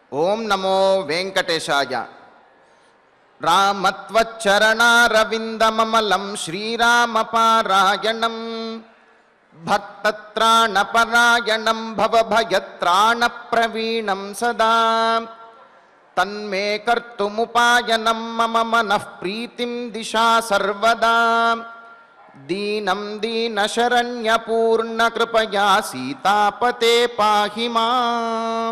ఓం నమో వెంకటేశాయ రామత్వచ్చరణారవిందమమలం శ్రీరామపారాయణం భక్తత్రాణపరాయణం భవభయత్రాణప్రవీణం సదా తన్మే కర్తుముపాయనం మమ మనః ప్రీతిం దిశా సర్వదా దీనం దీనశరణ్యపూర్ణకృపయా సీతాపతే పాహి మాం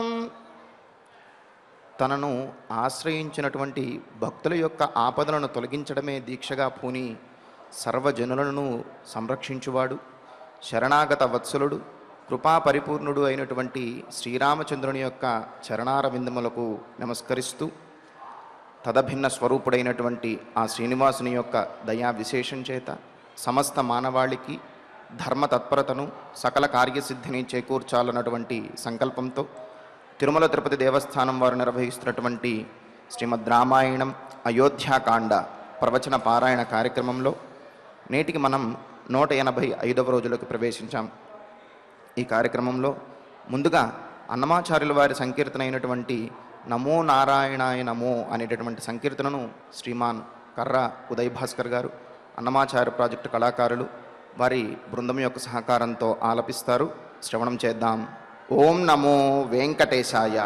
తనను ఆశ్రయించినటువంటి భక్తుల యొక్క ఆపదలను తొలగించడమే దీక్షగా పూని సర్వజనులను సంరక్షించువాడు శరణాగత వత్సలుడు కృపా పరిపూర్ణుడు అయినటువంటి శ్రీరామచంద్రుని యొక్క చరణార విందములకు నమస్కరిస్తూ తదభిన్న స్వరూపుడైనటువంటి ఆ శ్రీనివాసుని యొక్క దయా విశేషం చేత సమస్త మానవాళికి ధర్మ తత్పరతను సకల కార్యసిద్ధిని చేకూర్చాలన్నటువంటి సంకల్పంతో తిరుమల తిరుపతి దేవస్థానం వారు నిర్వహిస్తున్నటువంటి శ్రీమద్ రామాయణం అయోధ్యాకాండ ప్రవచన పారాయణ కార్యక్రమంలో నేటికి మనం నూట ఎనభై ఐదవ రోజులకు ప్రవేశించాం ఈ కార్యక్రమంలో ముందుగా అన్నమాచార్యుల వారి సంకీర్తన అయినటువంటి నమో నారాయణాయ నమో అనేటటువంటి సంకీర్తనను శ్రీమాన్ కర్ర ఉదయ్ భాస్కర్ గారు అన్నమాచార్య ప్రాజెక్టు కళాకారులు వారి బృందం యొక్క సహకారంతో ఆలపిస్తారు శ్రవణం చేద్దాం ఓం నమో వెంకటేశాయ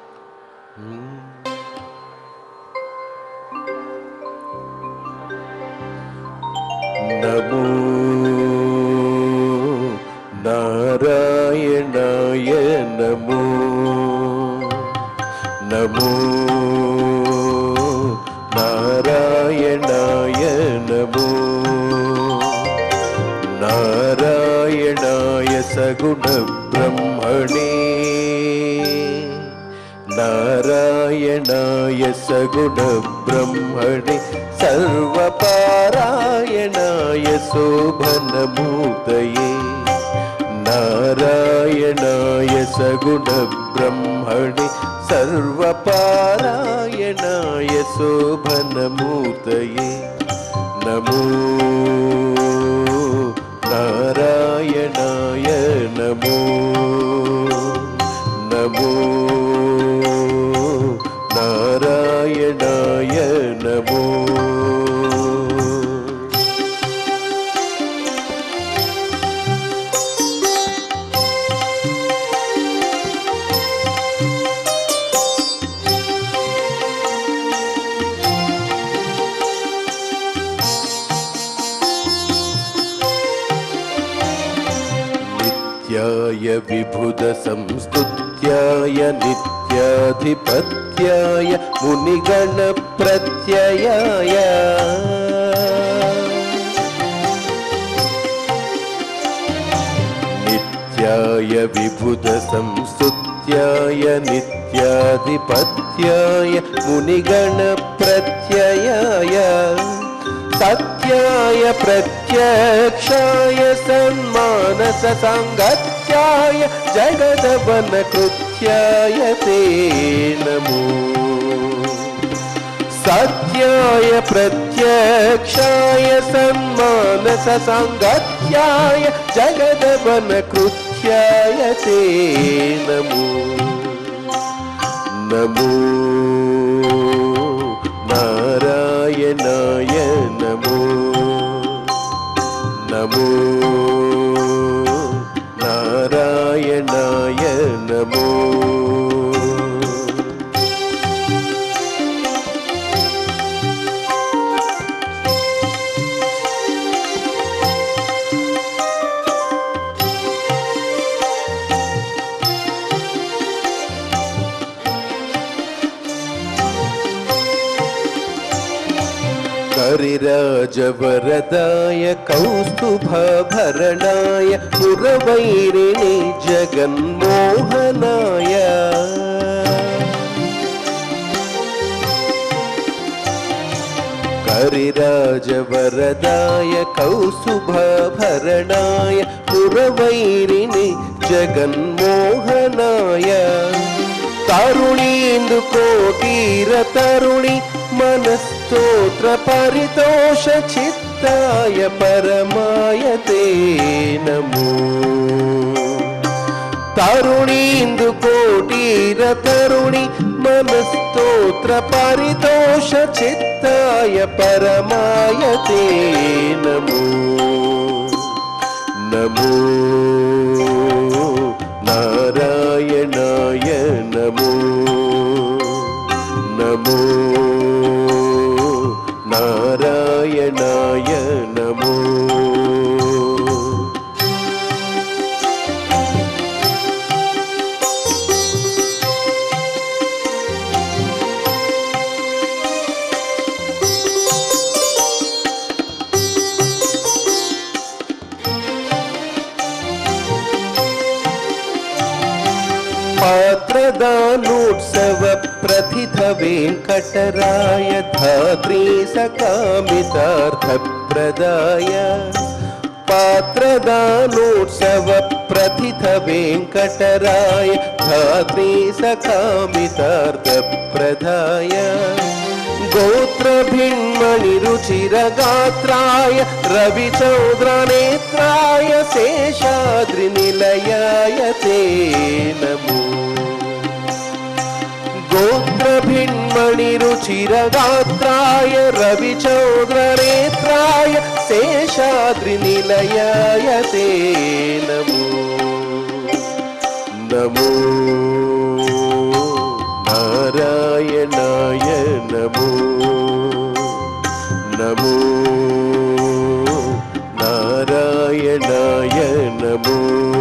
నమో నారాయణాయ నమో నమో నారాయణాయ నమో నారాయణాయ సగుణ బ్రహ్మణే నారాయణాయ సగుణ బ్రహ్మణి సర్వపారాయణాయ శోభనమూర్తయే నారాయణాయ సగుణ బ్రహ్మణి సర్వపారాయణాయ శోభనమూర్తయే నమో నారాయణాయ నమో నమో నారాయణాయ నమో నిత్యాయ విభుద సంస్తుత్యాయ నిత్యాధిపత్యాయ మునిగణ ప్రత్యయాయ నిత్యాయ విభుద సంస్తుత్యాయ నిత్యాధిపత్యాయ మునిగణ ప్రత్యయాయ సత్యాయ ప్రత్యక్షాయ సన్మానస సంగత్యాయ జగదవన కృత్యాయ తే నమో సత్యాయ ప్రత్యక్షాయ సన్మానస సంగత్యాయ జగదవన కృత్యాయ తే నమో నమో నారాయణాయ నమో నమో నారాయణాయ నమో కరిరాజవరదాయ కౌస్తుభరణాయ పురవైరిణి జగన్మోహనాయ కరిరాజవరదాయ కౌస్తుభరణాయ పురవైరిణి జగన్మోహనాయ తరుణీందు కోటీర తరుణి మనస్తోత్ర పరితోష చిత్తాయ పరమాయ తే నమో తరుణీందు కోటీర తరుణి मनस्तोत्र परितोष चित्ताय परमाय ते नमो नमो नारायणाय नमो नमो नारायणाय नमो पात्रदानोत्सव प्रथित वेङ्कटराय धात्री सकामितार्थप्रदाय पात्रदानोत्सव प्रथित वेङ्कटराय धात्री सकामितार्थप्रदाय गोत्रभिन्मणिरुचिरगात्राय रविचौद्रनेत्राय शेषाद्रिनिलयाय ते नमो गोत्रभिन्मणिरुचिरगात्राय रविचौद्रनेत्राय शेषाद्रिनिलयाय ते नमो नमो नारायणाय नमो नमो नारायणाय नमो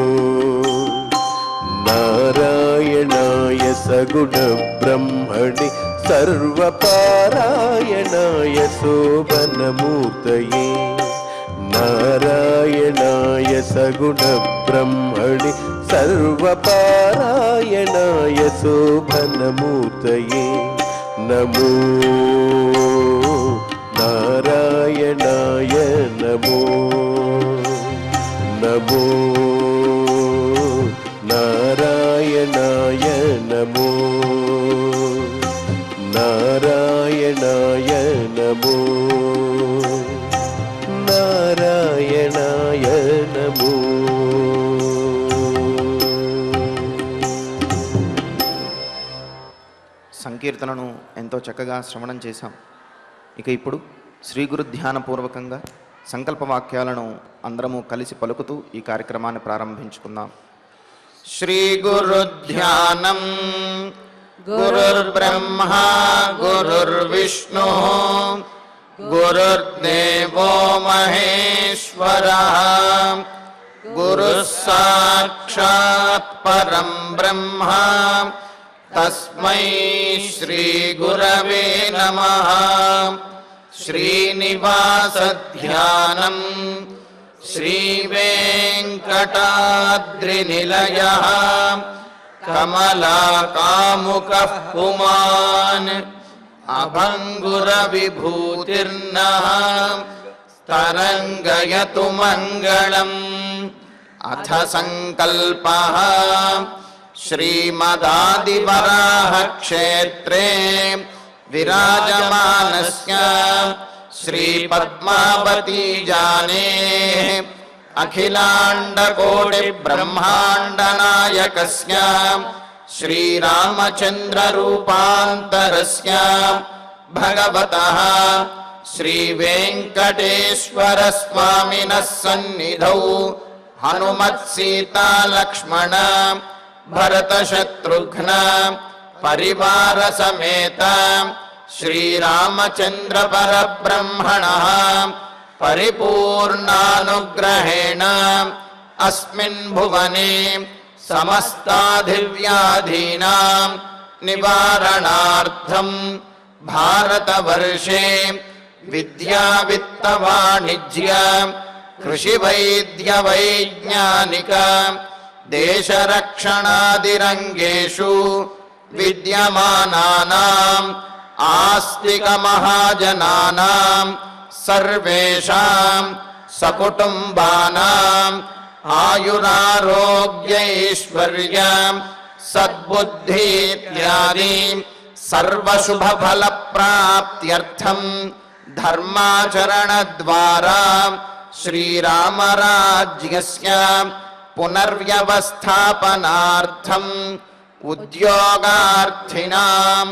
नारायणाय सगुणब्रह्मणि सर्वपारायणाय शोभनमूर्तये नारायणाय सगुणब्रह्मणि सर्वपारायणाय शोभनमूर्तये नमो नारायणाय नमो नमो नारायणाय नमो नारायणाय नमो नारायणाय नमो సంకీర్తనను ఎంతో చక్కగా శ్రవణం చేశాం ఇక ఇప్పుడు శ్రీ గురు ధ్యానపూర్వకంగా సంకల్ప వాక్యాలను అందరము కలిసి పలుకుతూ ఈ కార్యక్రమాన్ని ప్రారంభించుకుందాం శ్రీ గురు ధ్యానం గురుర్బ్రహ్మ గురుర్విష్ణు గురుర్దేవో మహేశ్వర గురు సాక్షాత్ పరం బ్రహ్మ తస్మై శ్రీ గురవే నమ శ్రీనివాసధ్యానం శ్రీవేంకటాద్రినిలయ కమలాకాముక పుమాన్ అభంగురవిభూతిర్న తరంగయతు మంగళం అథ సంకల్ప श्रीमदादिवराहक्षेत्रे विराजमानस्य श्रीपद्मावती जानेः अखिलाण्डकोटिब्रह्माण्डनायकस्य श्रीरामचन्द्ररूपान्तरस्य भगवतः श्रीवेङ्कटेश्वरस्वामिनः सन्निधौ हनुमत्सीतालक्ष्मण भरतशत्रुघ्न परिवारसमेत श्रीरामचन्द्र परब्रह्मणः परिपूर्णानुग्रहेण अस्मिन् भुवने समस्ताधिव्याधीनां निवारणार्थं भारतवर्षे विद्यावित्तवाणिज्य कृषिवैद्यवैज्ञानिक देशरक्षणादिरङ्गेषु विद्यमानानाम् आस्तिकमहाजनानां सर्वेषां सकुटुम्बानाम् आयुरारोग्यैश्वर्य सद्बुद्धि इत्यादि सर्वशुभफलप्राप्त्यर्थं धर्माचरणद्वारा श्रीरामराज्यस्य पुनर्व्यवस्थापनार्थं ఉద్యోగార్థినాం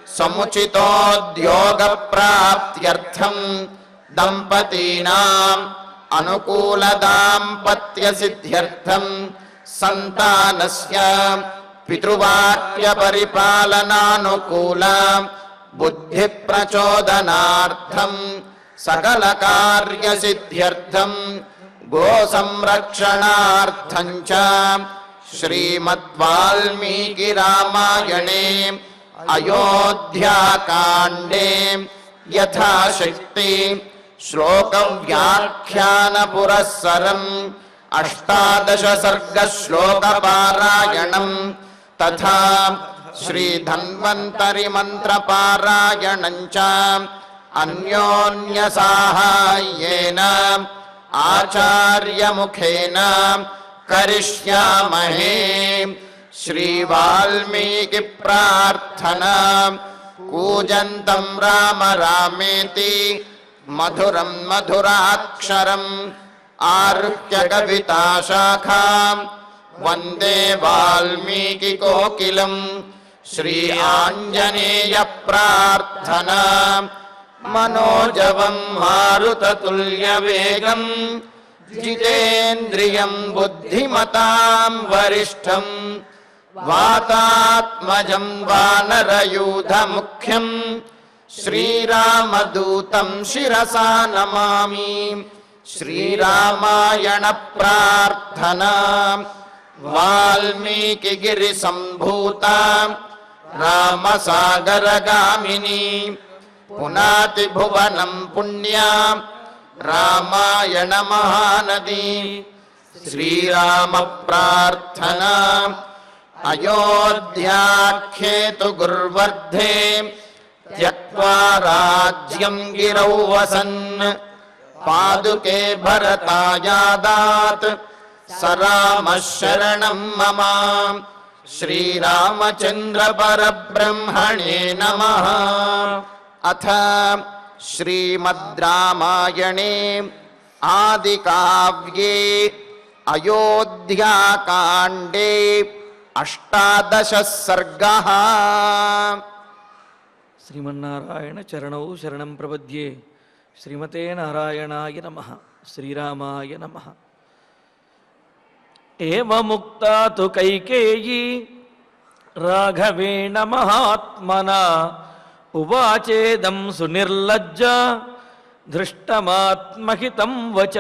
సముచితోద్యోగప్రాప్త్యర్థం దంపతీనాం అనుకూల దాంపత్య సిద్ధ్యర్థం సంతానస్య పితృవాక్య పరిపాలనానుకూల బుద్ధి ప్రచోదనార్థం సకల కార్య సిద్ధ్యర్థం గో సంరక్షణార్థం చ శ్రీమద్వాల్మీకి రామాయణే అయోధ్యాకాండే యథాశక్తి శ్లోక వ్యాఖ్యాన పురస్సరం అష్టాదశ సర్గ శ్లోక పారాయణం తథా శ్రీ ధన్వంతరి మంత్ర పారాయణం చ అన్యోన్య సాహాయ్యేన ఆచార్య ముఖేన కరిష్యామహే శ్రీ వాల్మీకి ప్రార్థనా కూజంతం రామ రామేతి మధురం మధురాక్షరం ఆరుహ్య కవితా శాఖాం వందే వాల్మీకి కోకిలం శ్రీ ఆంజనేయ ప్రార్థనా మనోజవం మారుతతుల్య వేగం జితేంద్రియం బుద్ధిమతాం వరిష్టం వాతాత్మజం వానరయూధ ముఖ్యం శ్రీరామదూతం శిరసా నమామి శ్రీరామాయణ ప్రార్థనా వాల్మీకి గిరి సంభూత రామసాగరగామిని పునాతి భువనం పుణ్యా రామాయణ మహానది శ్రీరామ ప్రార్థనా అయోధ్యాఖ్యేతు గుర్వర్ధే త్యక్వా రాజ్యం గిరౌ వసన్ పాదుకే భరతాయాదాత్ సరామ శరణం మమ శ్రీరామచంద్ర పరబ్రహ్మణే నమ అథ శ్రీమద్ రామాయణే ఆదికావ్యే అయోధ్యాకాండే అష్టాదశ సర్గ శ్రీమన్నారాయణ చరణౌ శరణం ప్రపద్యే శ్రీమతే నారాయణాయ నమ శ్రీరామాయ నమ ఏముక్తా తు కైకేయీ రాఘవేణ మహాత్మన ఉవాచేదం సునిర్లజ్జ దృష్టమాత్మహితం వచ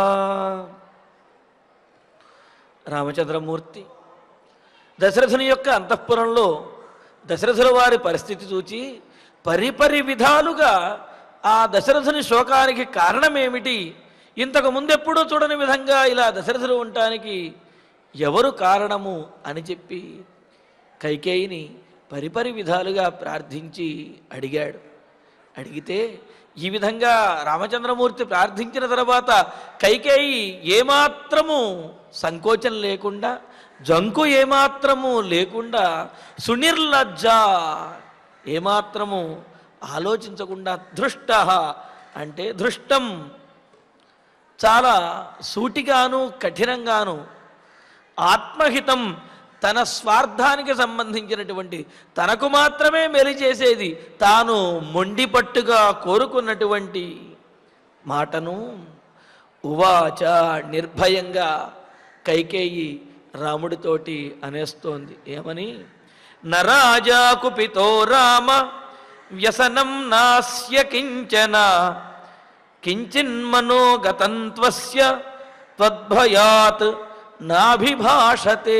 రామచంద్రమూర్తి దశరథుని యొక్క అంతఃపురంలో దశరథుల వారి పరిస్థితి చూచి పరిపరి విధాలుగా ఆ దశరథుని శోకానికి కారణమేమిటి ఇంతకు ముందెప్పుడూ చూడని విధంగా ఇలా దశరథులు ఉండటానికి ఎవరు కారణము అని చెప్పి కైకేయిని పరిపరి విధాలుగా ప్రార్థించి అడిగాడు అడిగితే ఈ విధంగా రామచంద్రమూర్తి ప్రార్థించిన తర్వాత కైకేయి ఏమాత్రము సంకోచం లేకుండా జంకు ఏమాత్రము లేకుండా సునిర్లజ్జ ఏమాత్రము ఆలోచించకుండా దృష్ట అంటే దృష్టం చాలా సూటిగాను కఠినంగాను ఆత్మహితం తన స్వార్థానికి సంబంధించినటువంటి తనకు మాత్రమే మెలి చేసేది తాను మొండిపట్టుగా కోరుకున్నటువంటి మాటను ఉవాచ నిర్భయంగా కైకేయి రాముడితోటి అనేస్తోంది ఏమని నరాజా కుపితో రామ వ్యసనం నాస్య కించన కించిన్మనోగతం త్వస్య త్వద్భయాత్ నాభిభాషతే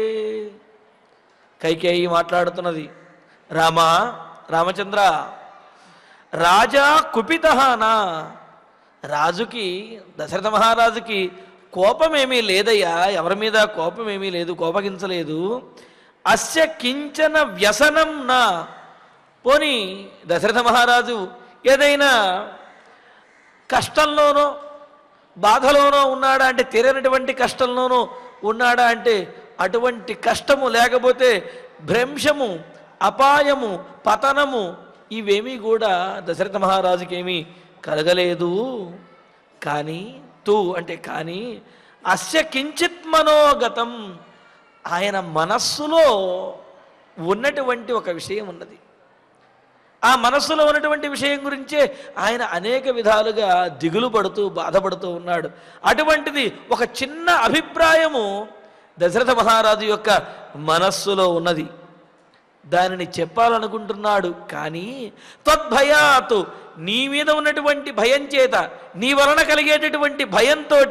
కైకేయి మాట్లాడుతున్నది రామా రామచంద్ర రాజా కుపితహానా రాజుకి దశరథ మహారాజుకి కోపమేమీ లేదయ్యా ఎవరి మీద కోపమేమీ లేదు కోపగించలేదు అస్య కించన వ్యసనం నా పోని దశరథ మహారాజు ఏదైనా కష్టంలోనో బాధలోనో ఉన్నాడా అంటే తీరనటువంటి కష్టంలోనో ఉన్నాడా అంటే అటువంటి కష్టము లేకపోతే భ్రంశము అపాయము పతనము ఇవేమీ కూడా దశరథ మహారాజుకి ఏమీ కలగలేదు కానీ తూ అంటే కానీ అస్య కించిత్ మనోగతం ఆయన మనస్సులో ఉన్నటువంటి ఒక విషయం ఉన్నది ఆ మనస్సులో ఉన్నటువంటి విషయం గురించే ఆయన అనేక విధాలుగా దిగులు పడుతూ బాధపడుతూ ఉన్నాడు అటువంటిది ఒక చిన్న అభిప్రాయము దశరథ మహారాజు యొక్క మనస్సులో ఉన్నది దానిని చెప్పాలనుకుంటున్నాడు కానీ తద్భయాత్ నీ మీద ఉన్నటువంటి భయం చేత నీ వలన కలిగేటటువంటి భయంతో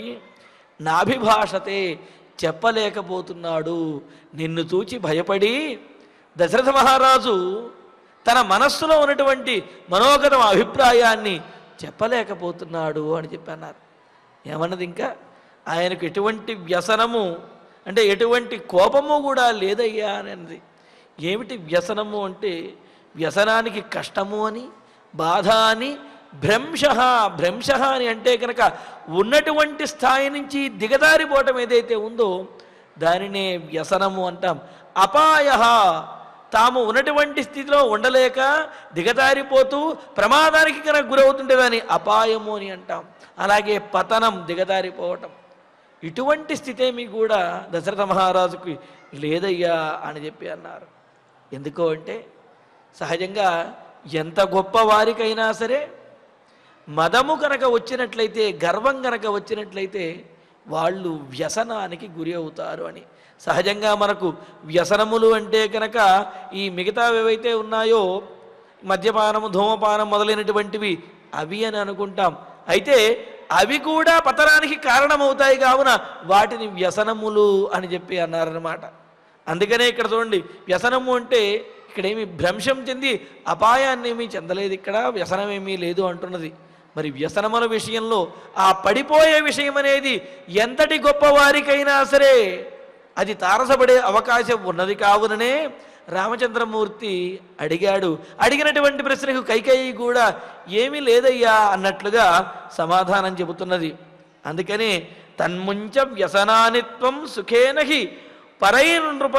నాభిభాషతే చెప్పలేకపోతున్నాడు నిన్ను చూచి భయపడి దశరథ మహారాజు తన మనస్సులో ఉన్నటువంటి మనోగతం అభిప్రాయాన్ని చెప్పలేకపోతున్నాడు అని చెప్పన్నారు ఏమన్నది ఇంకా ఆయనకు ఎటువంటి వ్యసనము అంటే ఎటువంటి కోపము కూడా లేదయ్యా అని అన్నది ఏమిటి వ్యసనము అంటే వ్యసనానికి కష్టము అని బాధ అని భ్రంశ భ్రంశ అని అంటే కనుక ఉన్నటువంటి స్థాయి నుంచి దిగదారిపోవటం ఏదైతే ఉందో దానినే వ్యసనము అంటాం అపాయ తాము ఉన్నటువంటి స్థితిలో ఉండలేక దిగదారిపోతూ ప్రమాదానికి కనుక గురవుతుంటే దాన్ని అపాయము అని అంటాం అలాగే పతనం దిగదారిపోవటం ఇటువంటి స్థితే మీకు కూడా దశరథ మహారాజుకి లేదయ్యా అని చెప్పి అన్నారు ఎందుకో అంటే సహజంగా ఎంత గొప్ప వారికైనా సరే మదము కనుక వచ్చినట్లయితే గర్వం కనుక వచ్చినట్లయితే వాళ్ళు వ్యసనానికి గురి అవుతారు అని సహజంగా మనకు వ్యసనములు అంటే కనుక ఈ మిగతావి ఏవైతే ఉన్నాయో మద్యపానము ధూమపానం మొదలైనటువంటివి అవి అని అనుకుంటాం అయితే అవి కూడా పతనానికి కారణమవుతాయి కావున వాటిని వ్యసనములు అని చెప్పి అన్నారన్నమాట అందుకనే ఇక్కడ చూడండి వ్యసనము అంటే ఇక్కడేమి భ్రంశం చెంది అపాయాన్ని ఏమీ చెందలేదు ఇక్కడ వ్యసనం ఏమీ లేదు అంటున్నది మరి వ్యసనముల విషయంలో ఆ పడిపోయే విషయం అనేది ఎంతటి గొప్పవారికైనా సరే అది తారసపడే అవకాశం ఉన్నది కావుననే రామచంద్రమూర్తి అడిగాడు అడిగినటువంటి ప్రశ్నకు కైకేయి కూడా ఏమీ లేదయ్యా అన్నట్లుగా సమాధానం చెబుతున్నది అందుకని తన్ముంచ వ్యసనానిత్వం సుఖేనహి పరైనృప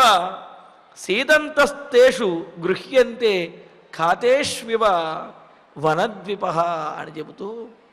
సీదంతస్తేషు గృహ్యంతే ఖాతేష్వివ వనద్విప అని చెబుతూ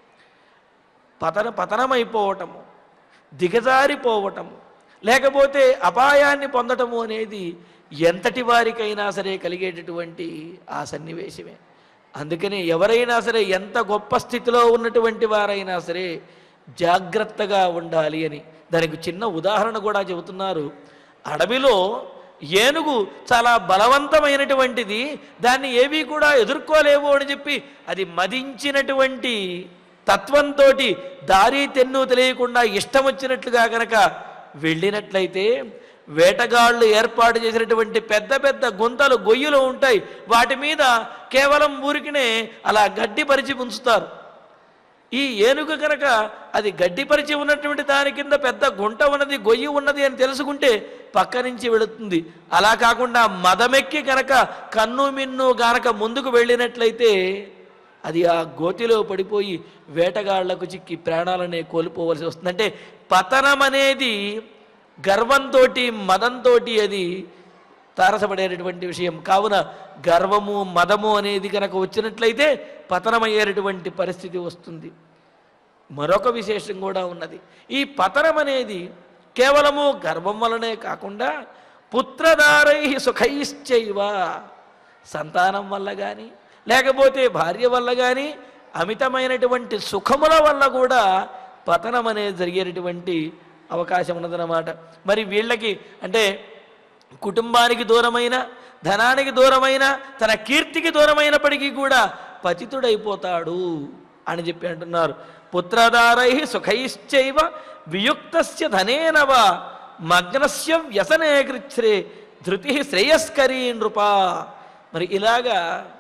పతన పతనమైపోవటము దిగజారిపోవటము లేకపోతే అపాయాన్ని పొందటము అనేది ఎంతటి వారికైనా సరే కలిగేటటువంటి ఆ సన్నివేశమే అందుకని ఎవరైనా సరే ఎంత గొప్ప స్థితిలో ఉన్నటువంటి వారైనా సరే జాగ్రత్తగా ఉండాలి అని దానికి చిన్న ఉదాహరణ కూడా చెబుతున్నారు అడవిలో ఏనుగు చాలా బలవంతమైనటువంటిది దాన్ని ఏవి కూడా ఎదుర్కోలేవు అని చెప్పి అది మదించినటువంటి తత్వంతో దారి తెన్ను తెలియకుండా ఇష్టం వచ్చినట్లుగా గనక వెళ్ళినట్లయితే వేటగాళ్ళు ఏర్పాటు చేసినటువంటి పెద్ద పెద్ద గుంతలు గొయ్యులు ఉంటాయి వాటి మీద కేవలం ఊరికినే అలా గడ్డి పరిచి ఉంచుతారు ఈ ఏనుగు కనుక అది గడ్డిపరిచి ఉన్నటువంటి దాని కింద పెద్ద గుంట ఉన్నది గొయ్యి ఉన్నది అని తెలుసుకుంటే పక్క నుంచి వెళుతుంది అలా కాకుండా మదమెక్కి కనుక కన్ను మిన్ను గనక ముందుకు వెళ్ళినట్లయితే అది ఆ గోతిలో పడిపోయి వేటగాళ్లకు చిక్కి ప్రాణాలనే కోల్పోవలసి వస్తుంది అంటే పతనం అనేది గర్వంతో మదంతో అది తారసపడేటటువంటి విషయం కావున గర్వము మదము అనేది కనుక వచ్చినట్లయితే పతనమయ్యేటటువంటి పరిస్థితి వస్తుంది మరొక విశేషం కూడా ఉన్నది ఈ పతనం అనేది కేవలము గర్వం వలనే కాకుండా పుత్రదారై సుఖైశ్చైవ సంతానం వల్ల కానీ లేకపోతే భార్య వల్ల కానీ అమితమైనటువంటి సుఖముల వల్ల కూడా పతనం అనేది జరిగేటటువంటి అవకాశం ఉన్నదన్నమాట మరి వీళ్ళకి అంటే కుటుంబానికి దూరమైన ధనానికి దూరమైన తన కీర్తికి దూరమైనప్పటికీ కూడా పతితుడైపోతాడు అని చెప్పి అంటున్నారు పుత్రదారై సుఖైశ్చైవ వియుక్తస్య ధనేనవ మగ్నస్య వ్యసనే కృచ్ఛ్రే ధృతి శ్రేయస్కరీ నృప మరి ఇలాగా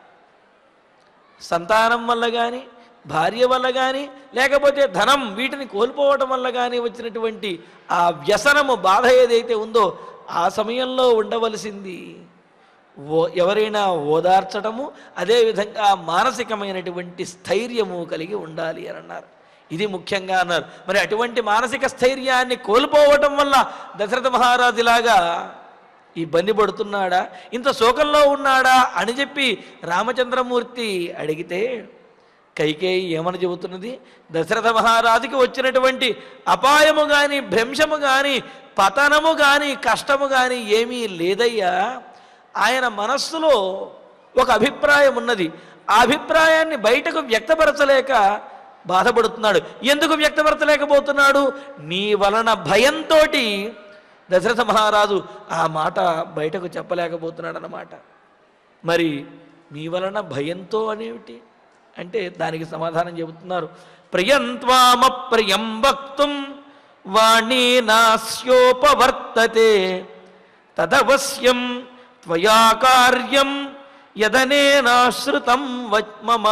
సంతానం వల్ల కానీ భార్య వల్ల కానీ లేకపోతే ధనం వీటిని కోల్పోవటం వల్ల కానీ వచ్చినటువంటి ఆ వ్యసనము బాధ ఏదైతే ఉందో ఆ సమయంలో ఉండవలసింది ఓ ఎవరైనా ఓదార్చడము అదేవిధంగా మానసికమైనటువంటి స్థైర్యము కలిగి ఉండాలి అని అన్నారు ఇది ముఖ్యంగా అన్నారు మరి అటువంటి మానసిక స్థైర్యాన్ని కోల్పోవటం వల్ల దశరథ మహారాజులాగా ఇబ్బంది పడుతున్నాడా ఇంత శోకంలో ఉన్నాడా అని చెప్పి రామచంద్రమూర్తి అడిగితే కైకేయి ఏమని చెబుతున్నది దశరథ మహారాజుకి వచ్చినటువంటి అపాయము కానీ భ్రంశము కానీ పతనము కానీ కష్టము కానీ ఏమీ లేదయ్యా ఆయన మనస్సులో ఒక అభిప్రాయం ఉన్నది ఆ అభిప్రాయాన్ని బయటకు వ్యక్తపరచలేక బాధపడుతున్నాడు ఎందుకు వ్యక్తపరచలేకపోతున్నాడు నీ వలన భయంతో దశరథ మహారాజు ఆ మాట బయటకు చెప్పలేకపోతున్నాడు అన్నమాట మరి మీ వలన భయంతో అనేమిటి అంటే దానికి సమాధానం చెబుతున్నారు ప్రియంత్వామ ప్రియం వక్తుం వాణీ నాస్యోపవర్తతే తదవశ్యం త్వయా కార్యం యదనేనాశ్రుతం వచ్ మమ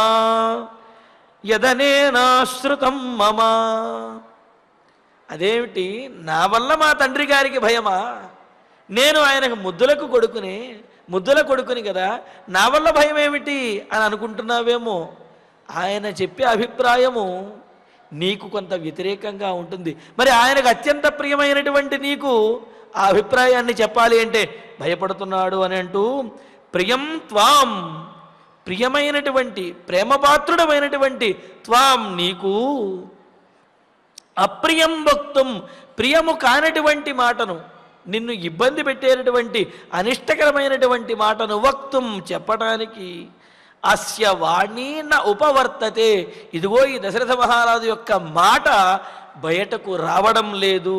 యదనేనాశ్రుతం మమ అదేమిటి నా వల్ల మా తండ్రి గారికి భయమా నేను ఆయనకు ముద్దులకు కొడుకుని ముద్దుల కొడుకుని కదా నా వల్ల భయం ఏమిటి అని అనుకుంటున్నావేమో ఆయన చెప్పే అభిప్రాయము నీకు కొంత వ్యతిరేకంగా ఉంటుంది మరి ఆయనకు అత్యంత ప్రియమైనటువంటి నీకు ఆ అభిప్రాయాన్ని చెప్పాలి అంటే భయపడుతున్నాడు అని అంటూ ప్రియం త్వాం ప్రియమైనటువంటి ప్రేమపాత్రుడమైనటువంటి త్వాం నీకు అప్రియం భక్తం ప్రియము కానటువంటి మాటను నిన్ను ఇబ్బంది పెట్టేటటువంటి అనిష్టకరమైనటువంటి మాటను వక్తుం చెప్పటానికి అస్య వాణి న ఉపవర్తతే ఇదిగో ఈ దశరథ మహారాజు యొక్క మాట బయటకు రావడం లేదు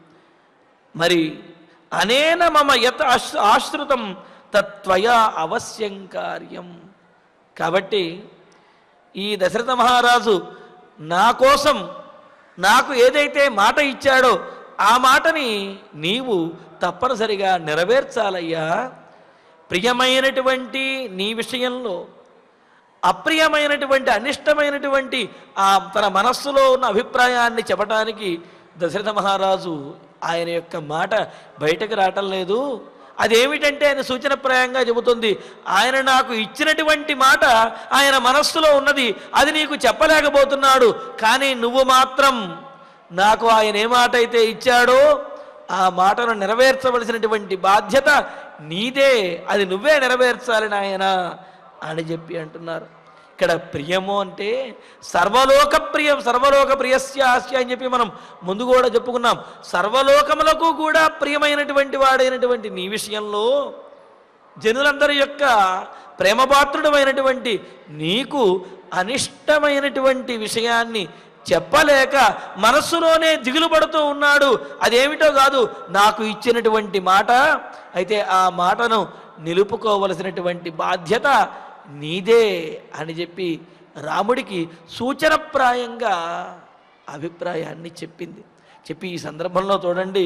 మరి అనేన మమ యత్ ఆశ్ ఆశ్రుతం తత్వయా అవశ్యం కార్యం కాబట్టి ఈ దశరథ మహారాజు నా కోసం నాకు ఏదైతే మాట ఇచ్చాడో ఆ మాటని నీవు తప్పనిసరిగా నెరవేర్చాలయ్యా ప్రియమైనటువంటి నీ విషయంలో అప్రియమైనటువంటి అనిష్టమైనటువంటి ఆ తన మనస్సులో ఉన్న అభిప్రాయాన్ని చెప్పటానికి దశరథ మహారాజు ఆయన యొక్క మాట బయటకు రావటం లేదు అదేమిటంటే ఆయన సూచనప్రాయంగా చెబుతుంది ఆయన నాకు ఇచ్చినటువంటి మాట ఆయన మనస్సులో ఉన్నది అది నీకు చెప్పలేకపోతున్నాడు కానీ నువ్వు మాత్రం నాకు ఆయన ఏ మాట అయితే ఇచ్చాడో ఆ మాటను నెరవేర్చవలసినటువంటి బాధ్యత నీదే అది నువ్వే నెరవేర్చాలి నాయన అని చెప్పి అంటున్నారు ఇక్కడ ప్రియము అంటే సర్వలోక ప్రియం సర్వలోక ప్రియస్య హాస్య అని చెప్పి మనం ముందు కూడా చెప్పుకున్నాం సర్వలోకములకు కూడా ప్రియమైనటువంటి వాడైనటువంటి నీ విషయంలో జనులందరి యొక్క ప్రేమపాత్రుడమైనటువంటి నీకు అనిష్టమైనటువంటి విషయాన్ని చెప్పలేక మనస్సులోనే దిగులు పడుతూ ఉన్నాడు అదేమిటో కాదు నాకు ఇచ్చినటువంటి మాట అయితే ఆ మాటను నిలుపుకోవలసినటువంటి బాధ్యత నీదే అని చెప్పి రాముడికి సూచనప్రాయంగా అభిప్రాయాన్ని చెప్పింది చెప్పి ఈ సందర్భంలో చూడండి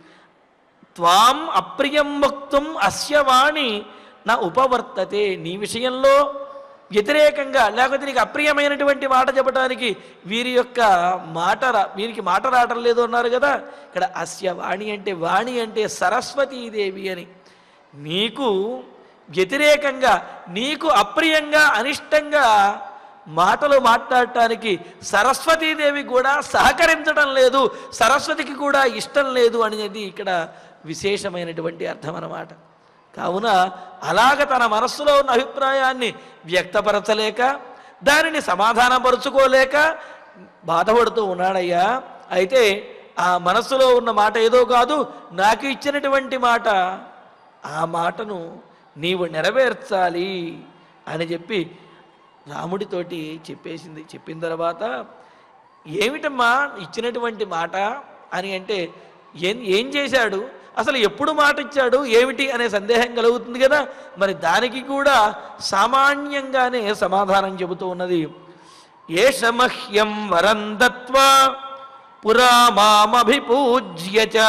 త్వాం అప్రియం వక్తుం అస్య వాణి నా ఉపవర్తతే నీ విషయంలో వ్యతిరేకంగా లేకపోతే నీకు అప్రియమైనటువంటి మాట చెప్పడానికి వీరి యొక్క మాట రా వీరికి మాట రావటం లేదు అన్నారు కదా ఇక్కడ అస్య వాణి అంటే వాణి అంటే సరస్వతీదేవి అని నీకు వ్యతిరేకంగా నీకు అప్రియంగా అనిష్టంగా మాటలు మాట్లాడటానికి సరస్వతీదేవి కూడా సహకరించడం లేదు సరస్వతికి కూడా ఇష్టం లేదు అనేది ఇక్కడ విశేషమైనటువంటి అర్థం అన్నమాట కావున అలాగ తన మనస్సులో ఉన్న అభిప్రాయాన్ని వ్యక్తపరచలేక దానిని సమాధానపరుచుకోలేక బాధపడుతూ ఉన్నాడయ్యా అయితే ఆ మనస్సులో ఉన్న మాట ఏదో కాదు నాకు ఇచ్చినటువంటి మాట ఆ మాటను నీవు నెరవేర్చాలి అని చెప్పి రాముడితోటి చెప్పేసింది చెప్పిన తర్వాత ఏమిటమ్మా ఇచ్చినటువంటి మాట అని అంటే ఏం ఏం చేశాడు అసలు ఎప్పుడు మాట ఇచ్చాడు ఏమిటి అనే సందేహం కలుగుతుంది కదా మరి దానికి కూడా సామాన్యంగానే సమాధానం చెబుతూ ఉన్నది ఏష మహ్యం వరం దత్వా పురా మామభిపూజ్య చ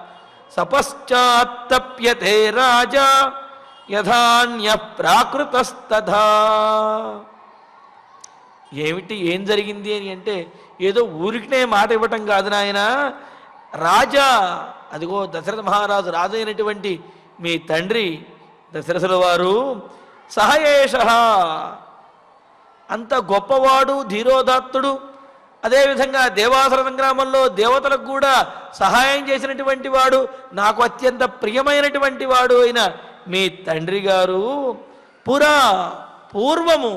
సపశ్చాత్తప్యతే రాజా యథాన్య ప్రాకృతస్తథా ఏమిటి ఏం జరిగింది అని అంటే ఏదో ఊరికినే మాట ఇవ్వటం కాదు నాయన రాజా అదిగో దశరథ మహారాజు రాజు అయినటువంటి మీ తండ్రి దశరథుల వారు సహయేష అంత గొప్పవాడు ధీరోదాత్తుడు అదేవిధంగా దేవాసుర సంగ్రామంలో దేవతలకు కూడా సహాయం చేసినటువంటి వాడు నాకు అత్యంత ప్రియమైనటువంటి వాడు అయిన మీ తండ్రి గారు పురా పూర్వము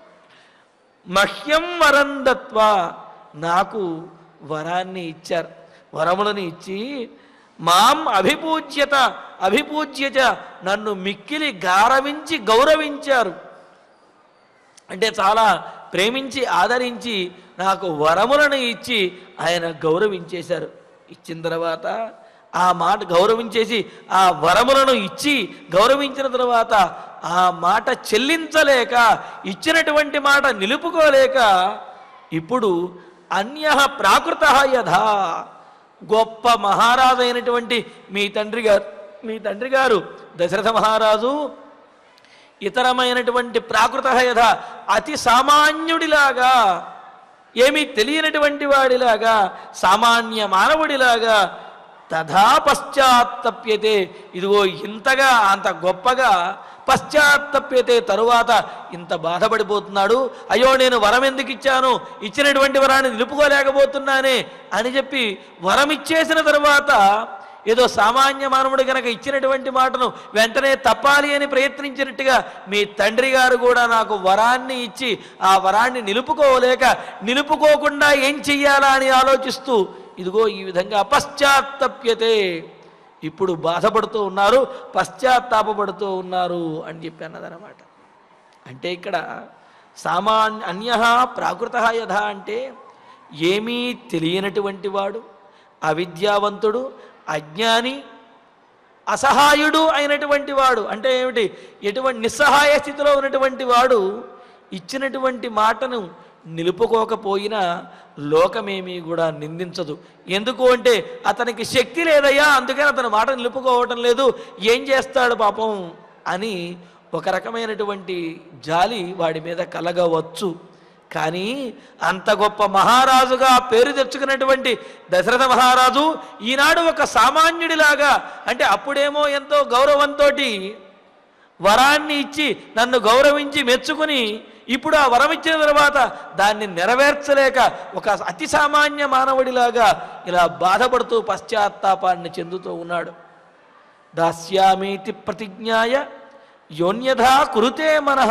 మహ్యం వరందత్వ నాకు వరాన్ని ఇచ్చారు వరములను ఇచ్చి మాం అభిపూజ్యత అభిపూజ్యచ నన్ను మిక్కిలి గారవించి గౌరవించారు అంటే చాలా ప్రేమించి ఆదరించి నాకు వరములను ఇచ్చి ఆయన గౌరవించేశారు ఇచ్చిన తర్వాత ఆ మాట గౌరవించేసి ఆ వరములను ఇచ్చి గౌరవించిన తర్వాత ఆ మాట చెల్లించలేక ఇచ్చినటువంటి మాట నిలుపుకోలేక ఇప్పుడు అన్య ప్రాకృత యథా గొప్ప మహారాజు అయినటువంటి మీ తండ్రి గారు మీ తండ్రి గారు దశరథ మహారాజు ఇతరమైనటువంటి ప్రాకృత యథ అతి సామాన్యుడిలాగా ఏమీ తెలియనటువంటి వాడిలాగా సామాన్య మానవుడిలాగా తథా పశ్చాత్తప్యతే ఇదిగో ఇంతగా అంత గొప్పగా పశ్చాత్తప్యతే తరువాత ఇంత బాధపడిపోతున్నాడు అయ్యో నేను వరం ఎందుకు ఇచ్చాను ఇచ్చినటువంటి వరాన్ని నిలుపుకోలేకపోతున్నానే అని చెప్పి వరం ఇచ్చేసిన తరువాత ఏదో సామాన్య మానవుడు గనక ఇచ్చినటువంటి మాటను వెంటనే తప్పాలి అని ప్రయత్నించినట్టుగా మీ తండ్రి గారు కూడా నాకు వరాన్ని ఇచ్చి ఆ వరాన్ని నిలుపుకోలేక నిలుపుకోకుండా ఏం చెయ్యాలా అని ఆలోచిస్తూ ఇదిగో ఈ విధంగా పశ్చాత్తప్యతే ఇప్పుడు బాధపడుతూ ఉన్నారు పశ్చాత్తాపపడుతూ ఉన్నారు అని చెప్పి అన్నదనమాట అంటే ఇక్కడ సామాన్య అన్య ప్రాకృత యథ అంటే ఏమీ తెలియనటువంటి వాడు అవిద్యావంతుడు అజ్ఞాని అసహాయుడు అయినటువంటి వాడు అంటే ఏమిటి ఎటువంటి నిస్సహాయ స్థితిలో ఉన్నటువంటి వాడు ఇచ్చినటువంటి మాటను నిలుపుకోకపోయినా లోకమేమీ కూడా నిందించదు ఎందుకు అంటే అతనికి శక్తి లేదయ్యా అందుకని అతని మాట నిలుపుకోవటం లేదు ఏం చేస్తాడు పాపం అని ఒక రకమైనటువంటి జాలి వాడి మీద కలగవచ్చు కానీ అంత గొప్ప మహారాజుగా పేరు తెచ్చుకున్నటువంటి దశరథ మహారాజు ఈనాడు ఒక సామాన్యుడిలాగా అంటే అప్పుడేమో ఎంతో గౌరవంతో వరాన్ని ఇచ్చి నన్ను గౌరవించి మెచ్చుకుని ఇప్పుడు ఆ వరం ఇచ్చిన తర్వాత దాన్ని నెరవేర్చలేక ఒక అతి సామాన్య మానవుడిలాగా ఇలా బాధపడుతూ పశ్చాత్తాపాన్ని చెందుతూ ఉన్నాడు దాస్యామీతి ప్రతిజ్ఞాయ యోన్యథా కురుతే మనః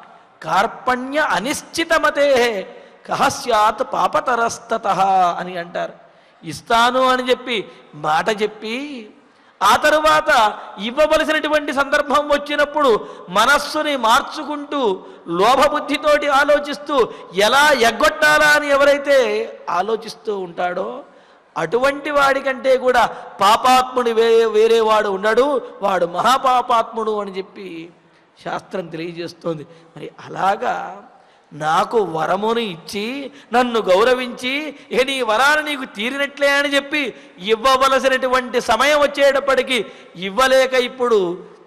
కార్పణ్య అనిశ్చితమతే కహ స్యాత్ పాపతరస్తత అని అంటారు ఇస్తాను అని చెప్పి మాట చెప్పి ఆ తరువాత ఇవ్వవలసినటువంటి సందర్భం వచ్చినప్పుడు మనస్సుని మార్చుకుంటూ లోభబుద్ధితోటి ఆలోచిస్తూ ఎలా ఎగ్గొట్టాలా అని ఎవరైతే ఆలోచిస్తూ ఉంటాడో అటువంటి వాడికంటే కూడా పాపాత్ముడు వే వేరే వాడు ఉండడు వాడు మహాపాపాత్ముడు అని చెప్పి శాస్త్రం తెలియజేస్తోంది మరి అలాగా నాకు వరమును ఇచ్చి నన్ను గౌరవించి ఇక నీ వరాలు నీకు తీరినట్లే అని చెప్పి ఇవ్వవలసినటువంటి సమయం వచ్చేటప్పటికి ఇవ్వలేక ఇప్పుడు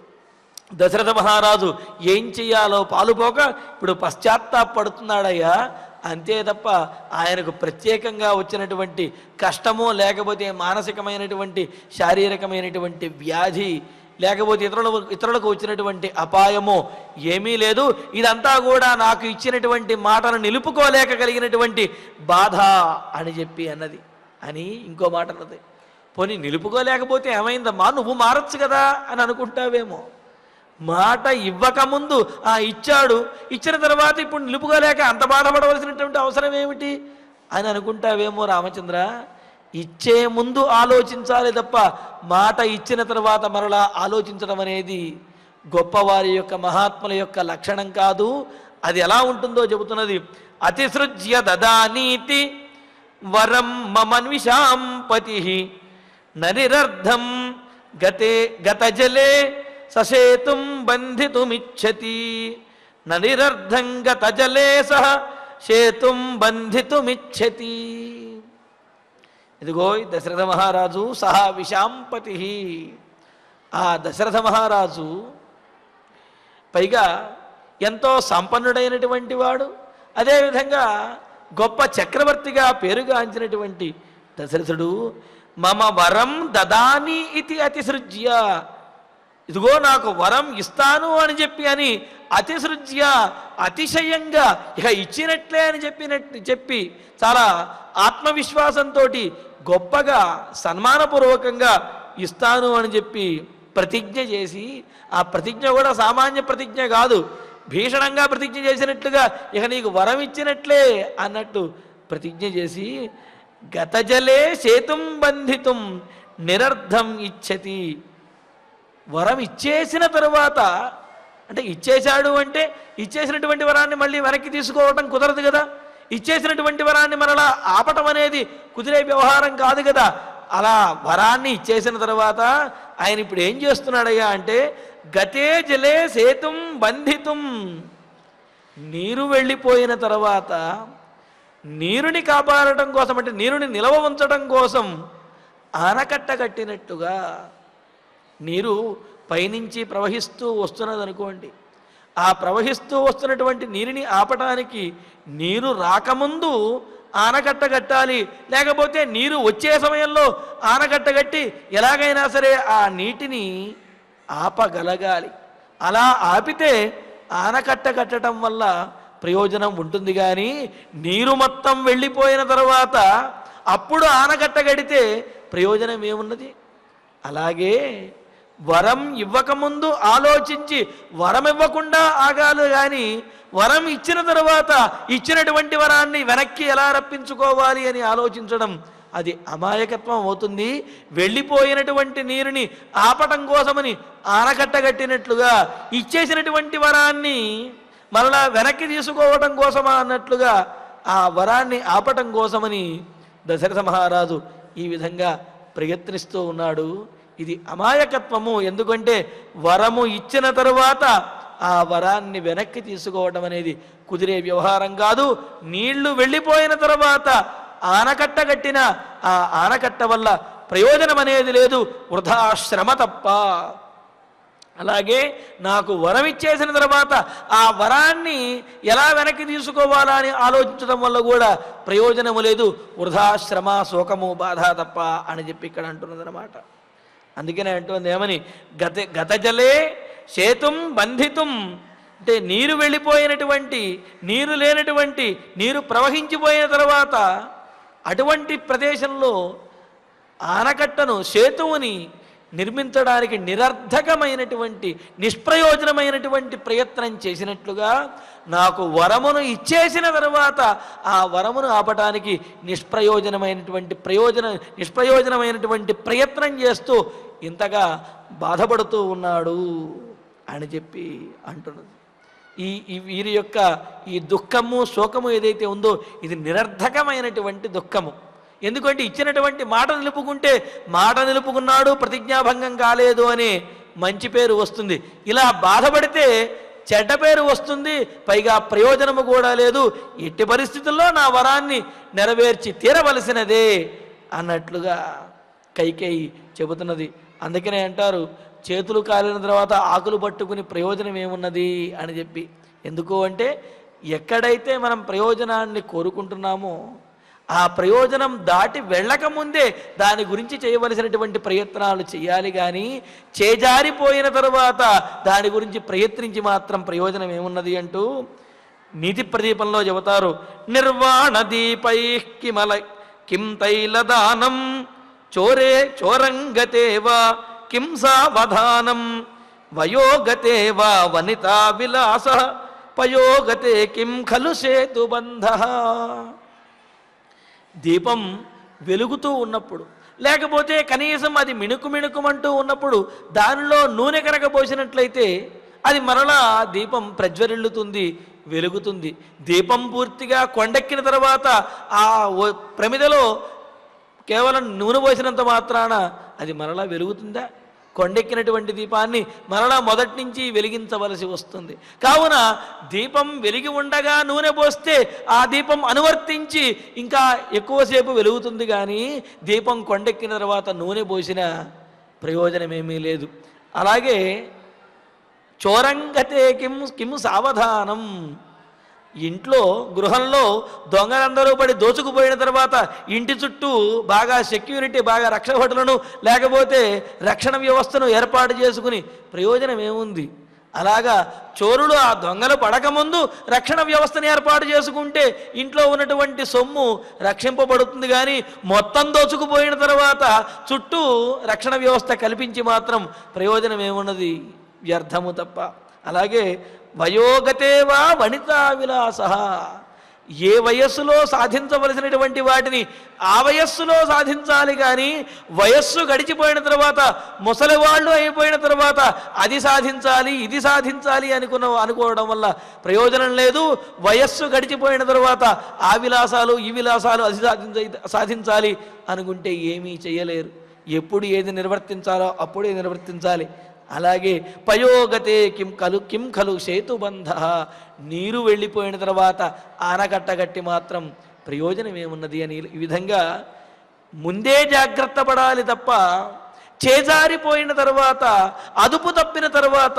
దశరథ మహారాజు ఏం చెయ్యాలో పాలుపోక ఇప్పుడు పశ్చాత్తాపడుతున్నాడయ్యా అంతే తప్ప ఆయనకు ప్రత్యేకంగా వచ్చినటువంటి కష్టమో లేకపోతే మానసికమైనటువంటి శారీరకమైనటువంటి వ్యాధి లేకపోతే ఇతరుల ఇతరులకు వచ్చినటువంటి అపాయమో ఏమీ లేదు ఇదంతా కూడా నాకు ఇచ్చినటువంటి మాటను నిలుపుకోలేక కలిగినటువంటి బాధ అని చెప్పి అన్నది అని ఇంకో మాట అన్నది పోనీ నిలుపుకోలేకపోతే ఏమైందమ్మా నువ్వు మారచ్చు కదా అని అనుకుంటావేమో మాట ఇవ్వకముందు ఆ ఇచ్చాడు ఇచ్చిన తర్వాత ఇప్పుడు నిలుపుకోలేక అంత బాధపడవలసినటువంటి అవసరం ఏమిటి అని అనుకుంటావేమో రామచంద్ర ఇచ్చే ముందు ఆలోచించాలి తప్ప మాట ఇచ్చిన తర్వాత మరలా ఆలోచించడం అనేది గొప్పవారి యొక్క మహాత్ముల యొక్క లక్షణం కాదు అది ఎలా ఉంటుందో చెబుతున్నది అతిసృజ్య దదానీతి వరం మమన్విషాం పతి నరిరర్ధం గతే గతజలే ససేతుం బంధితుమిచ్చతి నరిరర్ధం గతజలే సహ సేతుం బంధితుమిచ్చతి ఇదిగో ఈ దశరథ మహారాజు సహా విశాంపతి ఆ దశరథ మహారాజు పైగా ఎంతో సంపన్నుడైనటువంటి వాడు అదేవిధంగా గొప్ప చక్రవర్తిగా పేరుగాంచినటువంటి దశరథుడు మమ వరం దదాని ఇది అతిసృజ్య ఇదిగో నాకు వరం ఇస్తాను అని చెప్పి అని అతిసృజ్య అతిశయంగా ఇక ఇచ్చినట్లే అని చెప్పినట్టు చెప్పి చాలా ఆత్మవిశ్వాసంతో గొప్పగా సన్మానపూర్వకంగా ఇస్తాను అని చెప్పి ప్రతిజ్ఞ చేసి ఆ ప్రతిజ్ఞ కూడా సామాన్య ప్రతిజ్ఞ కాదు భీషణంగా ప్రతిజ్ఞ చేసినట్లుగా ఇక నీకు వరం ఇచ్చినట్లే అన్నట్టు ప్రతిజ్ఞ చేసి గతజలే సేతుం బంధితుం నిరర్ధం ఇచ్చతి వరం ఇచ్చేసిన తరువాత అంటే ఇచ్చేశాడు అంటే ఇచ్చేసినటువంటి వరాన్ని మళ్ళీ వెనక్కి తీసుకోవటం కుదరదు కదా ఇచ్చేసినటువంటి వరాన్ని మరలా ఆపటం అనేది కుదిరే వ్యవహారం కాదు కదా అలా వరాన్ని ఇచ్చేసిన తర్వాత ఆయన ఇప్పుడు ఏం చేస్తున్నాడయ్యా అంటే గతే జలే సేతుం బంధితుం నీరు వెళ్ళిపోయిన తర్వాత నీరుని కాపాడటం కోసం అంటే నీరుని నిలవ ఉంచడం కోసం ఆనకట్ట కట్టినట్టుగా నీరు పైనుంచి ప్రవహిస్తూ వస్తున్నది అనుకోండి ఆ ప్రవహిస్తూ వస్తున్నటువంటి నీరుని ఆపటానికి నీరు రాకముందు ఆనకట్ట కట్టాలి లేకపోతే నీరు వచ్చే సమయంలో ఆనకట్ట కట్టి ఎలాగైనా సరే ఆ నీటిని ఆపగలగాలి అలా ఆపితే ఆనకట్ట కట్టడం వల్ల ప్రయోజనం ఉంటుంది కానీ నీరు మొత్తం వెళ్ళిపోయిన తర్వాత అప్పుడు ఆనకట్ట కడితే ప్రయోజనం ఏమున్నది అలాగే వరం ఇవ్వకముందు ఆలోచించి వరం ఇవ్వకుండా ఆగాలి కానీ వరం ఇచ్చిన తర్వాత ఇచ్చినటువంటి వరాన్ని వెనక్కి ఎలా రప్పించుకోవాలి అని ఆలోచించడం అది అమాయకత్వం అవుతుంది వెళ్ళిపోయినటువంటి నీరుని ఆపటం కోసమని ఆనకట్టగట్టినట్లుగా ఇచ్చేసినటువంటి వరాన్ని మరలా వెనక్కి తీసుకోవటం కోసమా అన్నట్లుగా ఆ వరాన్ని ఆపటం కోసమని దశరథ మహారాజు ఈ విధంగా ప్రయత్నిస్తూ ఉన్నాడు ఇది అమాయకత్వము ఎందుకంటే వరము ఇచ్చిన తరువాత ఆ వరాన్ని వెనక్కి తీసుకోవడం అనేది కుదిరే వ్యవహారం కాదు నీళ్లు వెళ్ళిపోయిన తర్వాత ఆనకట్ట కట్టిన ఆ ఆనకట్ట వల్ల ప్రయోజనం అనేది లేదు వృధా శ్రమ తప్ప అలాగే నాకు వరం ఇచ్చేసిన తర్వాత ఆ వరాన్ని ఎలా వెనక్కి తీసుకోవాలా అని ఆలోచించడం వల్ల కూడా ప్రయోజనము లేదు వృధా శ్రమ శోకము బాధ తప్ప అని చెప్పి ఇక్కడ అంటున్నదనమాట అందుకనే అంటుంది ఏమని గత గత జలే సేతుం బంధితుం అంటే నీరు వెళ్ళిపోయినటువంటి నీరు లేనటువంటి నీరు ప్రవహించిపోయిన తర్వాత అటువంటి ప్రదేశంలో ఆనకట్టను సేతువుని నిర్మించడానికి నిరర్ధకమైనటువంటి నిష్ప్రయోజనమైనటువంటి ప్రయత్నం చేసినట్లుగా నాకు వరమును ఇచ్చేసిన తర్వాత ఆ వరమును ఆపటానికి నిష్ప్రయోజనమైనటువంటి ప్రయోజన నిష్ప్రయోజనమైనటువంటి ప్రయత్నం చేస్తూ ఇంతగా బాధపడుతూ ఉన్నాడు అని చెప్పి అంటున్నది ఈ ఈ వీరి యొక్క ఈ దుఃఖము శోకము ఏదైతే ఉందో ఇది నిరర్ధకమైనటువంటి దుఃఖము ఎందుకంటే ఇచ్చినటువంటి మాట నిలుపుకుంటే మాట నిలుపుకున్నాడు ప్రతిజ్ఞాభంగం కాలేదు అని మంచి పేరు వస్తుంది ఇలా బాధపడితే చెడ్డ పేరు వస్తుంది పైగా ప్రయోజనము కూడా లేదు ఎట్టి పరిస్థితుల్లో నా వరాన్ని నెరవేర్చి తీరవలసినదే అన్నట్లుగా కైకేయి చెబుతున్నది అందుకనే అంటారు చేతులు కాలిన తర్వాత ఆకులు పట్టుకుని ప్రయోజనం ఏమున్నది అని చెప్పి ఎందుకు అంటే ఎక్కడైతే మనం ప్రయోజనాన్ని కోరుకుంటున్నామో ఆ ప్రయోజనం దాటి వెళ్ళక ముందే దాని గురించి చేయవలసినటువంటి ప్రయత్నాలు చేయాలి కానీ చేజారిపోయిన తరువాత దాని గురించి ప్రయత్నించి మాత్రం ప్రయోజనం ఏమున్నది అంటూ నీతి ప్రదీపంలో చెబుతారు నిర్వాణ దీపై కిమల కిం తైలదానం చోరే చోరంగతేవా కిం సావధానం వయోగతేవా వనితా విలాస పయోగతే కిం ఖలు సేతుబంధ దీపం వెలుగుతూ ఉన్నప్పుడు లేకపోతే కనీసం అది మిణుకు మిణుకుమంటూ ఉన్నప్పుడు దానిలో నూనె కనుక పోసినట్లయితే అది మరలా దీపం ప్రజ్వరిల్లుతుంది వెలుగుతుంది దీపం పూర్తిగా కొండెక్కిన తర్వాత ఆ ఓ- ప్రమిదలో కేవలం నూనె పోసినంత మాత్రాన అది మరలా వెలుగుతుందా కొండెక్కినటువంటి దీపాన్ని మరలా మొదటి నుంచి వెలిగించవలసి వస్తుంది కావున దీపం వెలిగి ఉండగా నూనె పోస్తే ఆ దీపం అనువర్తించి ఇంకా ఎక్కువసేపు వెలుగుతుంది కానీ దీపం కొండెక్కిన తర్వాత నూనె పోసిన ప్రయోజనమేమీ లేదు అలాగే చోరంగతే కిం కిం సావధానం ఇంట్లో గృహంలో దొంగలందరూ పడి దోచుకుపోయిన తర్వాత ఇంటి చుట్టూ బాగా సెక్యూరిటీ బాగా రక్షణ భటులను లేకపోతే రక్షణ వ్యవస్థను ఏర్పాటు చేసుకుని ప్రయోజనం ఏముంది అలాగా చోరులు ఆ దొంగలు పడకముందు రక్షణ వ్యవస్థను ఏర్పాటు చేసుకుంటే ఇంట్లో ఉన్నటువంటి సొమ్ము రక్షింపబడుతుంది కానీ మొత్తం దోచుకుపోయిన తర్వాత చుట్టూ రక్షణ వ్యవస్థ కల్పించి మాత్రం ప్రయోజనం ఏమున్నది వ్యర్థము తప్ప అలాగే వయోగతేవా వనితా విలాస ఏ వయస్సులో సాధించవలసినటువంటి వాటిని ఆ వయస్సులో సాధించాలి కానీ వయస్సు గడిచిపోయిన తర్వాత ముసలివాళ్ళు అయిపోయిన తర్వాత అది సాధించాలి ఇది సాధించాలి అనుకున్న అనుకోవడం వల్ల ప్రయోజనం లేదు వయస్సు గడిచిపోయిన తర్వాత ఆ విలాసాలు ఈ విలాసాలు అది సాధించ సాధించాలి అనుకుంటే ఏమీ చేయలేరు ఎప్పుడు ఏది నిర్వర్తించాలో అప్పుడే నిర్వర్తించాలి అలాగే పయోగతే కిం కలు కిం ఖలు సేతుబంధ నీరు వెళ్ళిపోయిన తర్వాత ఆనకట్ట గట్టి మాత్రం ప్రయోజనం ఏమున్నది అని ఈ విధంగా ముందే జాగ్రత్త పడాలి తప్ప చేజారిపోయిన తర్వాత అదుపు తప్పిన తర్వాత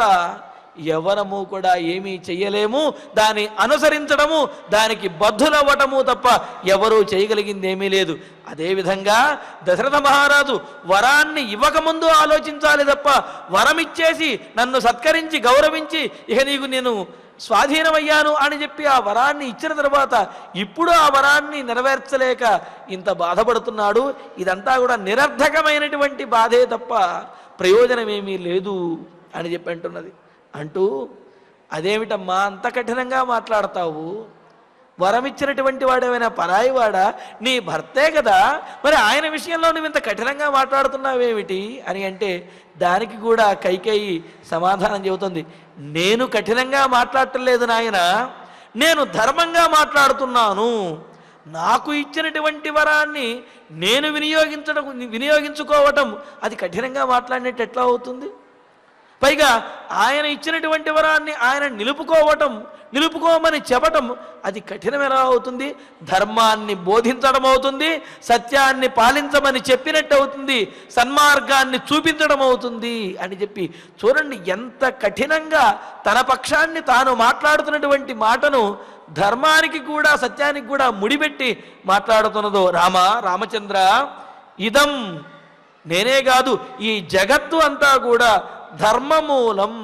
ఎవరము కూడా ఏమీ చెయ్యలేము దాన్ని అనుసరించడము దానికి బద్ధులవ్వటము తప్ప ఎవరూ చేయగలిగింది ఏమీ లేదు అదేవిధంగా దశరథ మహారాజు వరాన్ని ఇవ్వకముందు ఆలోచించాలి తప్ప వరం ఇచ్చేసి నన్ను సత్కరించి గౌరవించి ఇక నీకు నేను స్వాధీనమయ్యాను అని చెప్పి ఆ వరాన్ని ఇచ్చిన తర్వాత ఇప్పుడు ఆ వరాన్ని నెరవేర్చలేక ఇంత బాధపడుతున్నాడు ఇదంతా కూడా నిరర్ధకమైనటువంటి బాధే తప్ప ప్రయోజనమేమీ లేదు అని చెప్పి అంటున్నది అంటూ అదేమిటమ్మా అంత కఠినంగా మాట్లాడతావు వరమిచ్చినటువంటి వాడేమైనా పరాయివాడా నీ భర్తే కదా మరి ఆయన విషయంలో నువ్వు ఇంత కఠినంగా మాట్లాడుతున్నావేమిటి అని అంటే దానికి కూడా కైకేయి సమాధానం చెబుతుంది నేను కఠినంగా మాట్లాడటం లేదు నాయన నేను ధర్మంగా మాట్లాడుతున్నాను నాకు ఇచ్చినటువంటి వరాన్ని నేను వినియోగించడం వినియోగించుకోవటం అది కఠినంగా మాట్లాడినట్టు ఎట్లా అవుతుంది పైగా ఆయన ఇచ్చినటువంటి వరాన్ని ఆయన నిలుపుకోవటం నిలుపుకోమని చెప్పటం అది కఠినం ఎలా అవుతుంది ధర్మాన్ని బోధించడం అవుతుంది సత్యాన్ని పాలించమని చెప్పినట్టు అవుతుంది సన్మార్గాన్ని చూపించడం అవుతుంది అని చెప్పి చూడండి ఎంత కఠినంగా తన పక్షాన్ని తాను మాట్లాడుతున్నటువంటి మాటను ధర్మానికి కూడా సత్యానికి కూడా ముడిపెట్టి మాట్లాడుతున్నదో రామ రామచంద్ర ఇదం నేనే కాదు ఈ జగత్తు అంతా కూడా ధర్మమూలం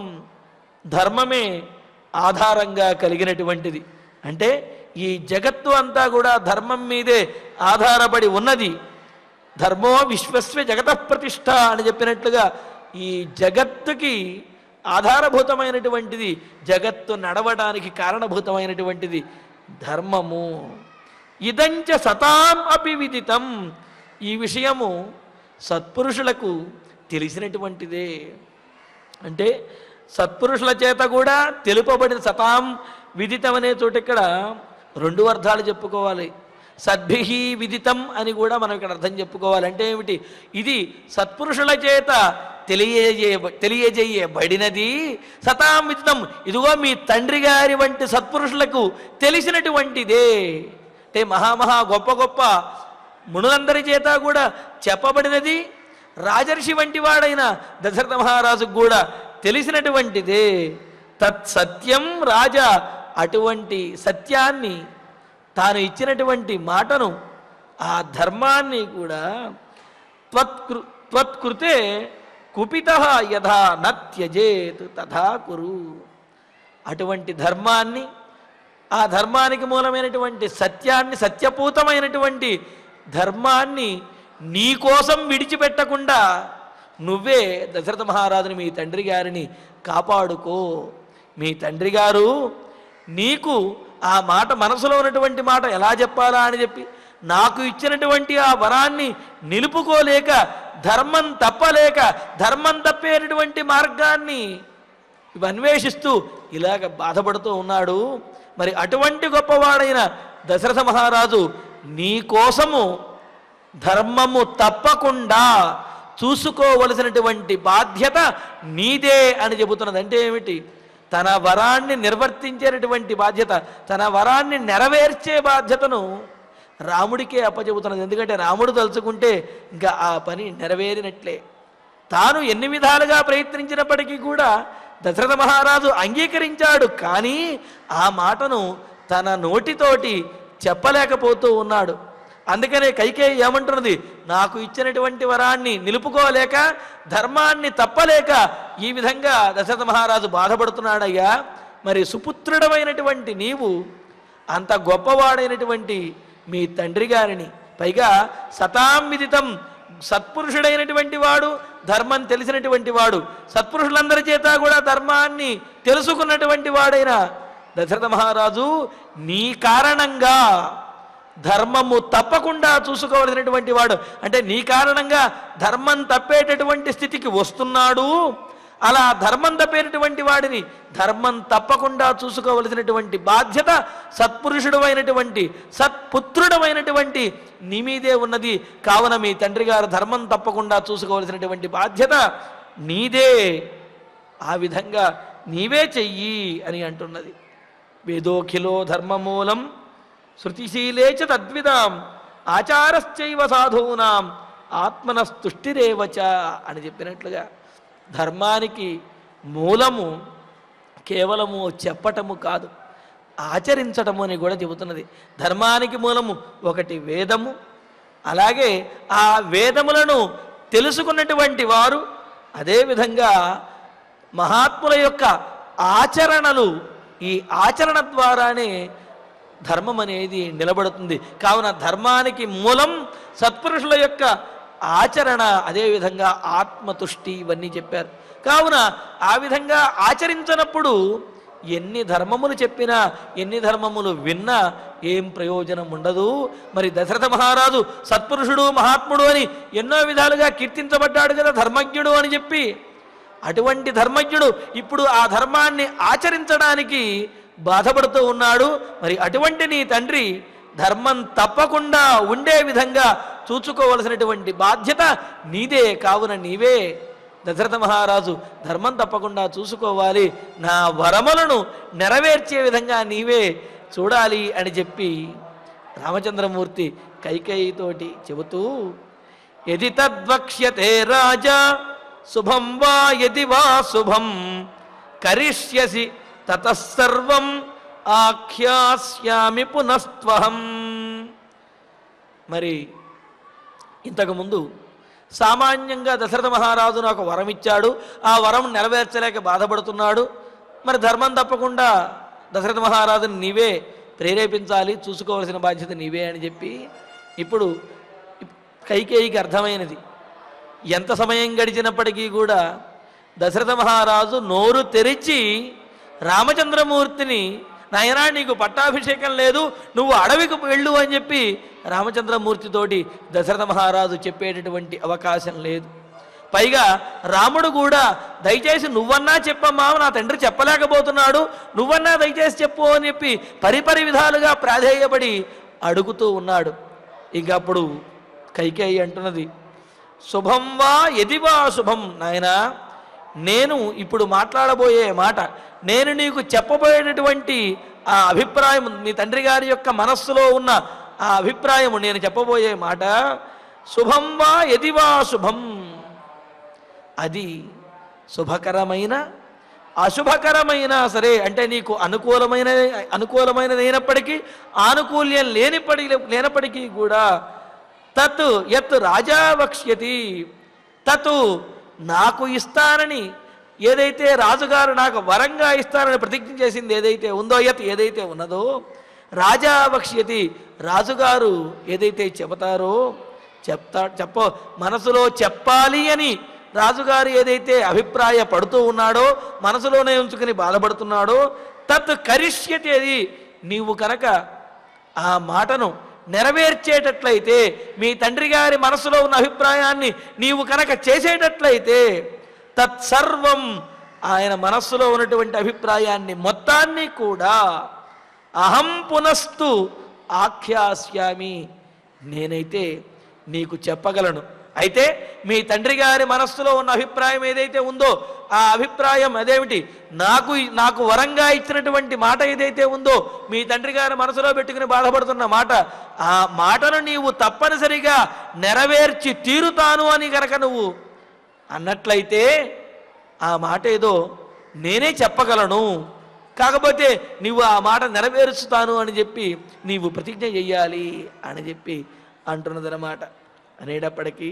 ధర్మమే ఆధారంగా కలిగినటువంటిది అంటే ఈ జగత్తు అంతా కూడా ధర్మం మీదే ఆధారపడి ఉన్నది ధర్మో విశ్వస్వ జగత ప్రతిష్ట అని చెప్పినట్లుగా ఈ జగత్తుకి ఆధారభూతమైనటువంటిది జగత్తు నడవడానికి కారణభూతమైనటువంటిది ధర్మము ఇదంచ సతాం అపి విదితం ఈ విషయము సత్పురుషులకు తెలిసినటువంటిదే అంటే సత్పురుషుల చేత కూడా తెలుపబడిన సతాం విదితం అనే చోట ఇక్కడ రెండు అర్థాలు చెప్పుకోవాలి సద్భిహి విదితం అని కూడా మనం ఇక్కడ అర్థం చెప్పుకోవాలి అంటే ఏమిటి ఇది సత్పురుషుల చేత తెలియజేయ తెలియజేయబడినది సతాం విదితం ఇదిగో మీ తండ్రి గారి వంటి సత్పురుషులకు తెలిసినటువంటిదే అంటే మహామహా గొప్ప గొప్ప మునులందరి చేత కూడా చెప్పబడినది రాజర్షి వంటి వాడైన దశరథ మహారాజుకు కూడా తెలిసినటువంటిదే తత్ సత్యం రాజా అటువంటి సత్యాన్ని తాను ఇచ్చినటువంటి మాటను ఆ ధర్మాన్ని కూడా త్వత్కృ త్వత్కృతే కుపిత యథా నత్యజేత్ తథా కురు అటువంటి ధర్మాన్ని ఆ ధర్మానికి మూలమైనటువంటి సత్యాన్ని సత్యపూతమైనటువంటి ధర్మాన్ని నీ కోసం విడిచిపెట్టకుండా నువ్వే దశరథ మహారాజుని మీ తండ్రి గారిని కాపాడుకో మీ తండ్రి గారు నీకు ఆ మాట మనసులో ఉన్నటువంటి మాట ఎలా చెప్పాలా అని చెప్పి నాకు ఇచ్చినటువంటి ఆ వరాన్ని నిలుపుకోలేక ధర్మం తప్పలేక ధర్మం తప్పేటటువంటి మార్గాన్ని ఇవి అన్వేషిస్తూ ఇలాగ బాధపడుతూ ఉన్నాడు మరి అటువంటి గొప్పవాడైన దశరథ మహారాజు నీ కోసము ధర్మము తప్పకుండా చూసుకోవలసినటువంటి బాధ్యత నీదే అని చెబుతున్నది అంటే ఏమిటి తన వరాన్ని నిర్వర్తించేటటువంటి బాధ్యత తన వరాన్ని నెరవేర్చే బాధ్యతను రాముడికే అప్పచెబుతున్నది ఎందుకంటే రాముడు తలుచుకుంటే ఇంకా ఆ పని నెరవేరినట్లే తాను ఎన్ని విధాలుగా ప్రయత్నించినప్పటికీ కూడా దశరథ మహారాజు అంగీకరించాడు కానీ ఆ మాటను తన నోటితోటి చెప్పలేకపోతూ ఉన్నాడు అందుకనే కైకేయి ఏమంటున్నది నాకు ఇచ్చినటువంటి వరాన్ని నిలుపుకోలేక ధర్మాన్ని తప్పలేక ఈ విధంగా దశరథ మహారాజు బాధపడుతున్నాడయ్యా మరి సుపుత్రుడమైనటువంటి నీవు అంత గొప్పవాడైనటువంటి మీ తండ్రి గారిని పైగా సతాం విదితం సత్పురుషుడైనటువంటి వాడు ధర్మం తెలిసినటువంటి వాడు సత్పురుషులందరి చేత కూడా ధర్మాన్ని తెలుసుకున్నటువంటి వాడైన దశరథ మహారాజు నీ కారణంగా ధర్మము తప్పకుండా చూసుకోవలసినటువంటి వాడు అంటే నీ కారణంగా ధర్మం తప్పేటటువంటి స్థితికి వస్తున్నాడు అలా ధర్మం తప్పేటటువంటి వాడిని ధర్మం తప్పకుండా చూసుకోవలసినటువంటి బాధ్యత సత్పురుషుడు అయినటువంటి సత్పుత్రుడమైనటువంటి నీ మీదే ఉన్నది కావున మీ తండ్రి గారు ధర్మం తప్పకుండా చూసుకోవలసినటువంటి బాధ్యత నీదే ఆ విధంగా నీవే చెయ్యి అని అంటున్నది వేదోఖిలో ధర్మమూలం శృతిశీలే చ తద్విదాం ఆచారశ్చైవ సాధూనాం ఆత్మనస్తుష్టిరేవచ అని చెప్పినట్లుగా ధర్మానికి మూలము కేవలము చెప్పటము కాదు ఆచరించటము అని కూడా చెబుతున్నది ధర్మానికి మూలము ఒకటి వేదము అలాగే ఆ వేదములను తెలుసుకున్నటువంటి వారు అదేవిధంగా మహాత్ముల యొక్క ఆచరణలు ఈ ఆచరణ ద్వారానే ధర్మం అనేది నిలబడుతుంది కావున ధర్మానికి మూలం సత్పురుషుల యొక్క ఆచరణ అదేవిధంగా ఆత్మతుష్టి ఇవన్నీ చెప్పారు కావున ఆ విధంగా ఆచరించినప్పుడు ఎన్ని ధర్మములు చెప్పినా ఎన్ని ధర్మములు విన్నా ఏం ప్రయోజనం ఉండదు మరి దశరథ మహారాజు సత్పురుషుడు మహాత్ముడు అని ఎన్నో విధాలుగా కీర్తించబడ్డాడు కదా ధర్మజ్ఞుడు అని చెప్పి అటువంటి ధర్మజ్ఞుడు ఇప్పుడు ఆ ధర్మాన్ని ఆచరించడానికి బాధపడుతూ ఉన్నాడు మరి అటువంటి నీ తండ్రి ధర్మం తప్పకుండా ఉండే విధంగా చూచుకోవలసినటువంటి బాధ్యత నీదే కావున నీవే దశరథ మహారాజు ధర్మం తప్పకుండా చూసుకోవాలి నా వరములను నెరవేర్చే విధంగా నీవే చూడాలి అని చెప్పి రామచంద్రమూర్తి కైకేయితోటి చెబుతూ ఎది తద్వక్ష్యతే రాజా శుభం వా యది వా శుభం కరిష్యసి తతసర్వం ఆఖ్యాస్యామి పునస్త్వహం మరి ఇంతకుముందు సామాన్యంగా దశరథ మహారాజు నాకు వరం ఇచ్చాడు ఆ వరం నెరవేర్చలేక బాధపడుతున్నాడు మరి ధర్మం తప్పకుండా దశరథ మహారాజుని నీవే ప్రేరేపించాలి చూసుకోవాల్సిన బాధ్యత నీవే అని చెప్పి ఇప్పుడు కైకేయికి అర్థమైనది ఎంత సమయం గడిచినప్పటికీ కూడా దశరథ మహారాజు నోరు తెరిచి రామచంద్రమూర్తిని నాయనా నీకు పట్టాభిషేకం లేదు నువ్వు అడవికి వెళ్ళు అని చెప్పి రామచంద్రమూర్తితోటి దశరథ మహారాజు చెప్పేటటువంటి అవకాశం లేదు పైగా రాముడు కూడా దయచేసి నువ్వన్నా చెప్పమ్మా నా తండ్రి చెప్పలేకపోతున్నాడు నువ్వన్నా దయచేసి చెప్పు అని చెప్పి పరిపరి విధాలుగా ప్రాధేయపడి అడుగుతూ ఉన్నాడు ఇక అప్పుడు కైకేయి అంటున్నది శుభం వా ఎది వా శుభం నాయనా నేను ఇప్పుడు మాట్లాడబోయే మాట నేను నీకు చెప్పబోయేటటువంటి ఆ అభిప్రాయం మీ తండ్రి గారి యొక్క మనస్సులో ఉన్న ఆ అభిప్రాయము నేను చెప్పబోయే మాట శుభం వా ఎది వా శుభం అది శుభకరమైన అశుభకరమైన సరే అంటే నీకు అనుకూలమైన అనుకూలమైనదైనప్పటికీ ఆనుకూల్యం లేనిప్పటి లేనప్పటికీ కూడా తత్ యత్ రాజా వక్ష్యతి తత్ నాకు ఇస్తానని ఏదైతే రాజుగారు నాకు వరంగా ఇస్తానని ప్రతిజ్ఞ చేసింది ఏదైతే ఉందో యత్ ఏదైతే ఉన్నదో రాజా వక్ష్యతి రాజుగారు ఏదైతే చెబుతారో చెప్తా చెప్ప మనసులో చెప్పాలి అని రాజుగారు ఏదైతే అభిప్రాయ పడుతూ ఉన్నాడో మనసులోనే ఉంచుకుని బాధపడుతున్నాడో తత్ కరిష్యతి అది నీవు కనుక ఆ మాటను నెరవేర్చేటట్లయితే మీ తండ్రి గారి మనసులో ఉన్న అభిప్రాయాన్ని నీవు కనుక చేసేటట్లయితే తత్సర్వం ఆయన మనస్సులో ఉన్నటువంటి అభిప్రాయాన్ని మొత్తాన్ని కూడా అహం పునస్తు ఆఖ్యాస్యామి నేనైతే నీకు చెప్పగలను అయితే మీ తండ్రి గారి మనస్సులో ఉన్న అభిప్రాయం ఏదైతే ఉందో ఆ అభిప్రాయం అదేమిటి నాకు నాకు వరంగా ఇచ్చినటువంటి మాట ఏదైతే ఉందో మీ తండ్రి గారి మనసులో పెట్టుకుని బాధపడుతున్న మాట ఆ మాటను నీవు తప్పనిసరిగా నెరవేర్చి తీరుతాను అని కనుక నువ్వు అన్నట్లయితే ఆ మాట ఏదో నేనే చెప్పగలను కాకపోతే నీవు ఆ మాట నెరవేరుస్తాను అని చెప్పి నీవు ప్రతిజ్ఞ చెయ్యాలి అని చెప్పి అంటున్నదన్నమాట అనేటప్పటికీ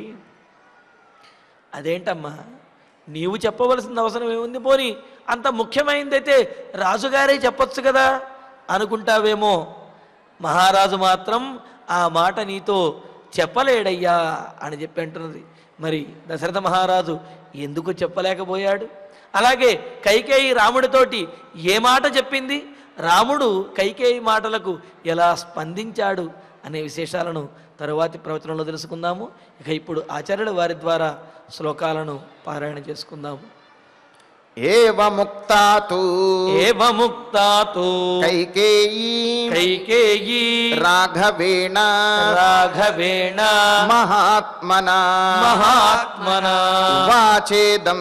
అదేంటమ్మా నీవు చెప్పవలసిన అవసరం ఏముంది పోని అంత ముఖ్యమైనదైతే రాజుగారే చెప్పొచ్చు కదా అనుకుంటావేమో మహారాజు మాత్రం ఆ మాట నీతో చెప్పలేడయ్యా అని చెప్పి అంటున్నది మరి దశరథ మహారాజు ఎందుకు చెప్పలేకపోయాడు అలాగే కైకేయి రాముడితోటి ఏ మాట చెప్పింది రాముడు కైకేయి మాటలకు ఎలా స్పందించాడు అనే విశేషాలను తరువాతి ప్రవచనంలో తెలుసుకుందాము ఇక ఇప్పుడు ఆచార్యుల వారి ద్వారా శ్లోకాలను పారాయణ చేసుకుందాము ఏవముక్తాతు ఏవముక్తాతో కైకేయీ కైకేయీ రాఘవేణ రాఘవేణ మహాత్మనా మహాత్మన వాచేదం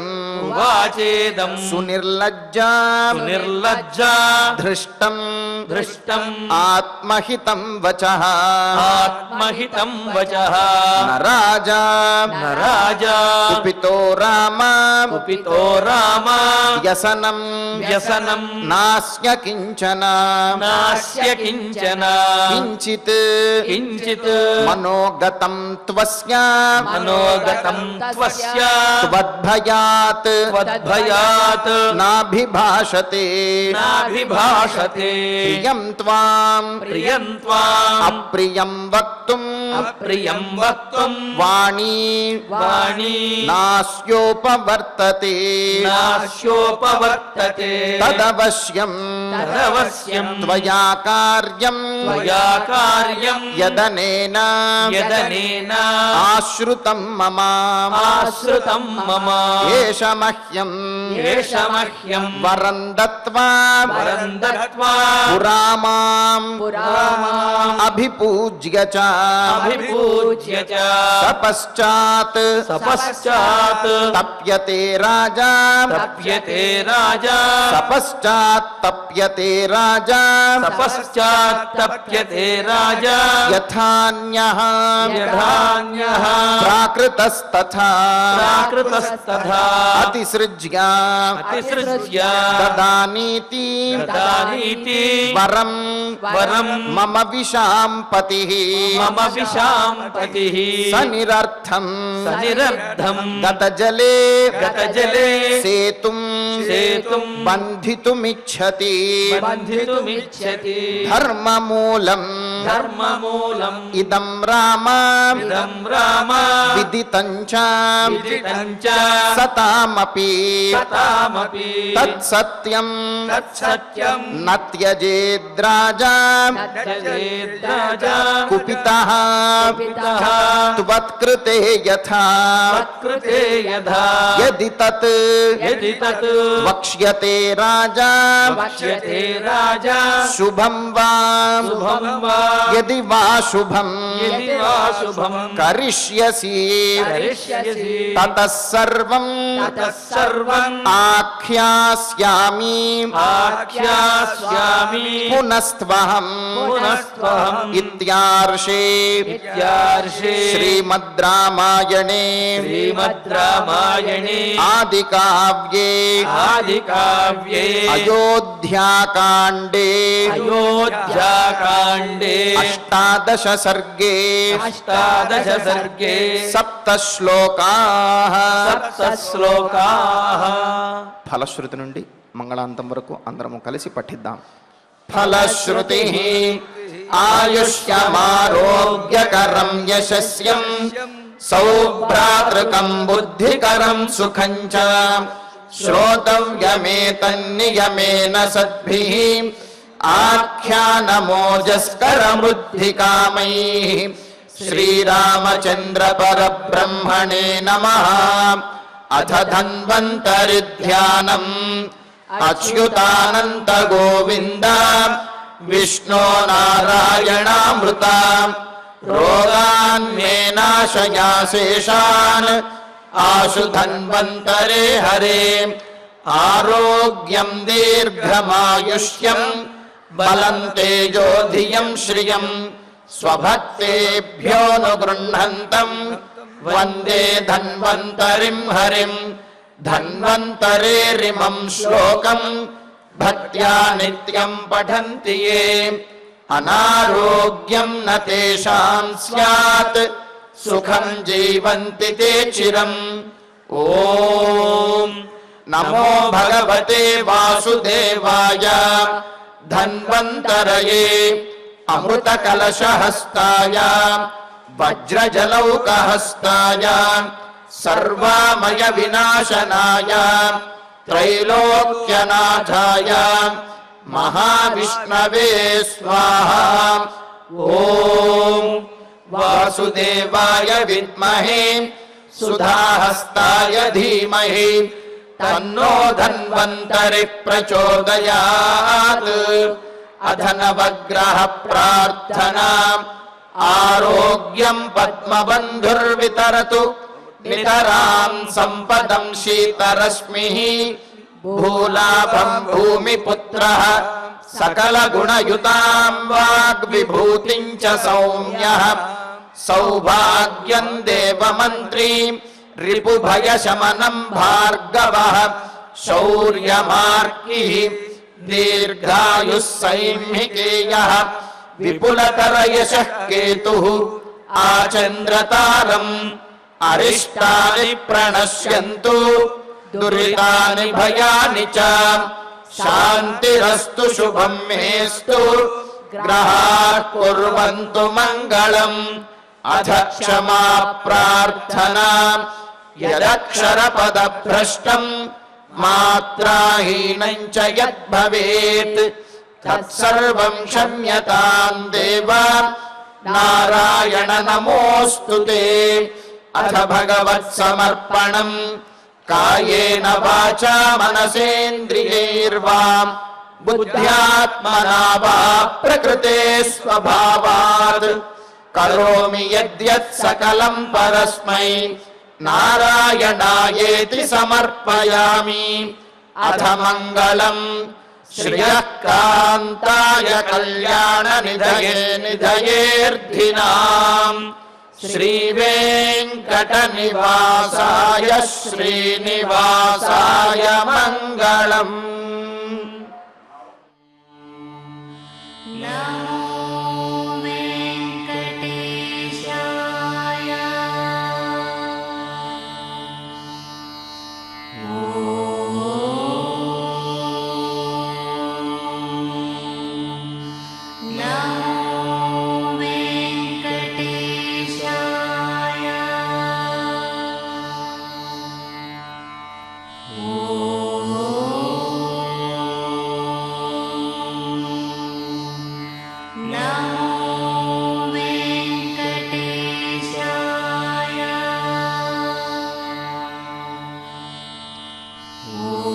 వాచేదం సునిర్లజ్జా నిర్లజ్జ ధృష్టం దృష్టం ఆత్మహితం వచః ఆత్మహితం వచ రాజా రాజా కుపితో రామ కుపితో రామ వ్యసనం వ్యసనం నాస్య కించన నాస్య కించన కించిత్ కించిత్ మనోగతం త్వస్య మనోగతం త్వస్య త్వద్భయాత్ త్వద్భయాత్ నాభిభాషతే నాభిభాషతే ప్రియం త్వాం ప్రియం త్వాం అప్రియం వక్తుం అప్రియం వక్తుం వాణీ వాణి నాస్యోపవర్తతే నాశ్యోపవర్తతే తదవశ్యం తదవశ్యం త్వయా కార్యం త్వయా కార్యం యదనేన యదనేన ఆశ్రుతం మమ ఆశ్రుతం మమ ఏష మహ్యం ఏష మహ్యం వరం దత్వా వరం దత్వా పురామాం పురామాం అభిపూజ్య చ అభిపూజ్య చ తపశ్చాత్ తపశ్చాత్ తప్యతే రాజా తప్యతే రాజా తపశ్చాత్ తప్యతే రాజా తపశ్చాత్ తప్యతే రాజా యథాన్యః యథాన్యః ప్రాకృతస్తథా ప్రాకృతస్తథా అతిసృజ్య అతిసృజ్య దదానీతి దదానీతి వరం వరం మమ విశాంపతి మమ విశాంపతి సనిరర్థం సనిరర్ధం గతజలే గతజలే సేతుం సేతుం బంధితుమిచ్చతి బంధితుమిచ్చతి ధర్మమూలం ధర్మమూలం ఇదం రామ ఇదం రామ విదితం చ విదితం చ సతామపి సతామపి తత్సత్యం తత్సత్యం నత్యజేద్రాజా నత్యజేద్రాజా కుపితః కుపితః త్వత్కృతే యథా తత్కృతే యథా యది తత్ యది తత్ వక్ష్యతే రాజా వక్ష్యతే రాజా శుభం వా శుభం వా యది వా శుభం యది వా శుభం కరిష్యసి కరిష్యసి తతః సర్వం తతః సర్వం ఆఖ్యాస్యామి ఆఖ్యాస్యామి పునస్త్వహం పునస్త్వహం ఇత్యార్షే ఇత్యార్షే శ్రీమద్ రామాయణే శ్రీమద్ రామాయణే ఆదికావ్యే ఆదికావ్యే అయోధ్యాకాండే అయోధ్యాకాండే అష్టాదశ సర్గే అష్టాదశ సర్గే సప్త శ్లోకా సప్త శ్లోకాః ఫలశ్రుతి నుండి మంగళాంతం వరకు అందరము కలిసి పఠిద్దాం ఫలశ్రుతి ఆయుష్యమారోగ్యకరం యశస్యం సౌభ్రాతృకం బుద్ధికరం సుఖం చ శ్రోతవ్యమేతన్నియమేన సద్భిః ఆఖ్యానమోజస్కరమృద్ధికామైः శ్రీరామచంద్ర పరబ్రహ్మణే నమః అథ ధన్వంతరి ధ్యానం అచ్యుతానంత గోవింద విష్ణో నారాయణామృత రోగాన్ మే నాశయా శేషాన్ ఆశు ధన్వంతరే హరే ఆరోగ్యం దీర్ఘమాయుష్యం బలం తేజోధియం శ్రియం స్వభక్తేభ్యోనుగృహంతం వందే ధన్వంతరిం హరిం ధన్వంతరేరిమం శ్లోకం భక్త్యా నిత్యం పఠంతి ఏ అనారోగ్యం న తేషాం స్యాత్ సుఖం జీవంతి తే చిరం ఓం నమో భగవతే వాసుదేవాయ ధన్వంతరయే అమృతకలశహస్తాయ వజ్రజలౌకహస్తాయ సర్వామయ వినాశనాయ త్రైలోక్యనాథాయ महाविष्णवे स्वाहा ॐ वासुदेवाय विद्महे सुधाहस्ताय धीमहि तन्नो धन्वन्तरिः प्रचोदयात् अधनवग्रह प्रार्थना आरोग्यम् पद्मबन्धुर्वितरतु नितराम् सम्पदम् शीतरश्मिः भूलाभम् भूमिपुत्रः सकलगुणयुताम् वाग्विभूतिम् च सौम्यः सौभाग्यम् देवमन्त्रीम् रिपुभयशमनम् भार्गवः शौर्यमार्गिः दीर्घायुः सैंहिकेयः विपुलतरयशः केतुः आचन्द्रतारम् अरिष्टानि प्रणश्यन्तु दुरितानि भयानि च शान्तिरस्तु शुभम् मेस्तु ग्रहाः कुर्वन्तु मङ्गलम् अथ क्षमा प्रार्थना यदक्षरपदभ्रष्टम् मात्राहीनम् च यद्भवेत् तत्सर्वम् क्षम्यताम् देव नारायण नमोऽस्तु ते अथ भगवत्समर्पणम् कायेन वाचा मनसेन्द्रियैर्वा बुद्ध्यात्मना वा प्रकृते स्वभावात् करोमि यद्यत् सकलम् परस्मै नारायणायेति समर्पयामि अथ मङ्गलम् श्रियः कान्ताय कल्याणनिधये निधयेऽर्थिनाम् श्रीवेङ्कटनिवासाय श्रीनिवासाय मङ्गलम् नमो वेङ्कटेशाय नमो वेङ्कटेशाय नमो वेङ्कटेशाय ॐ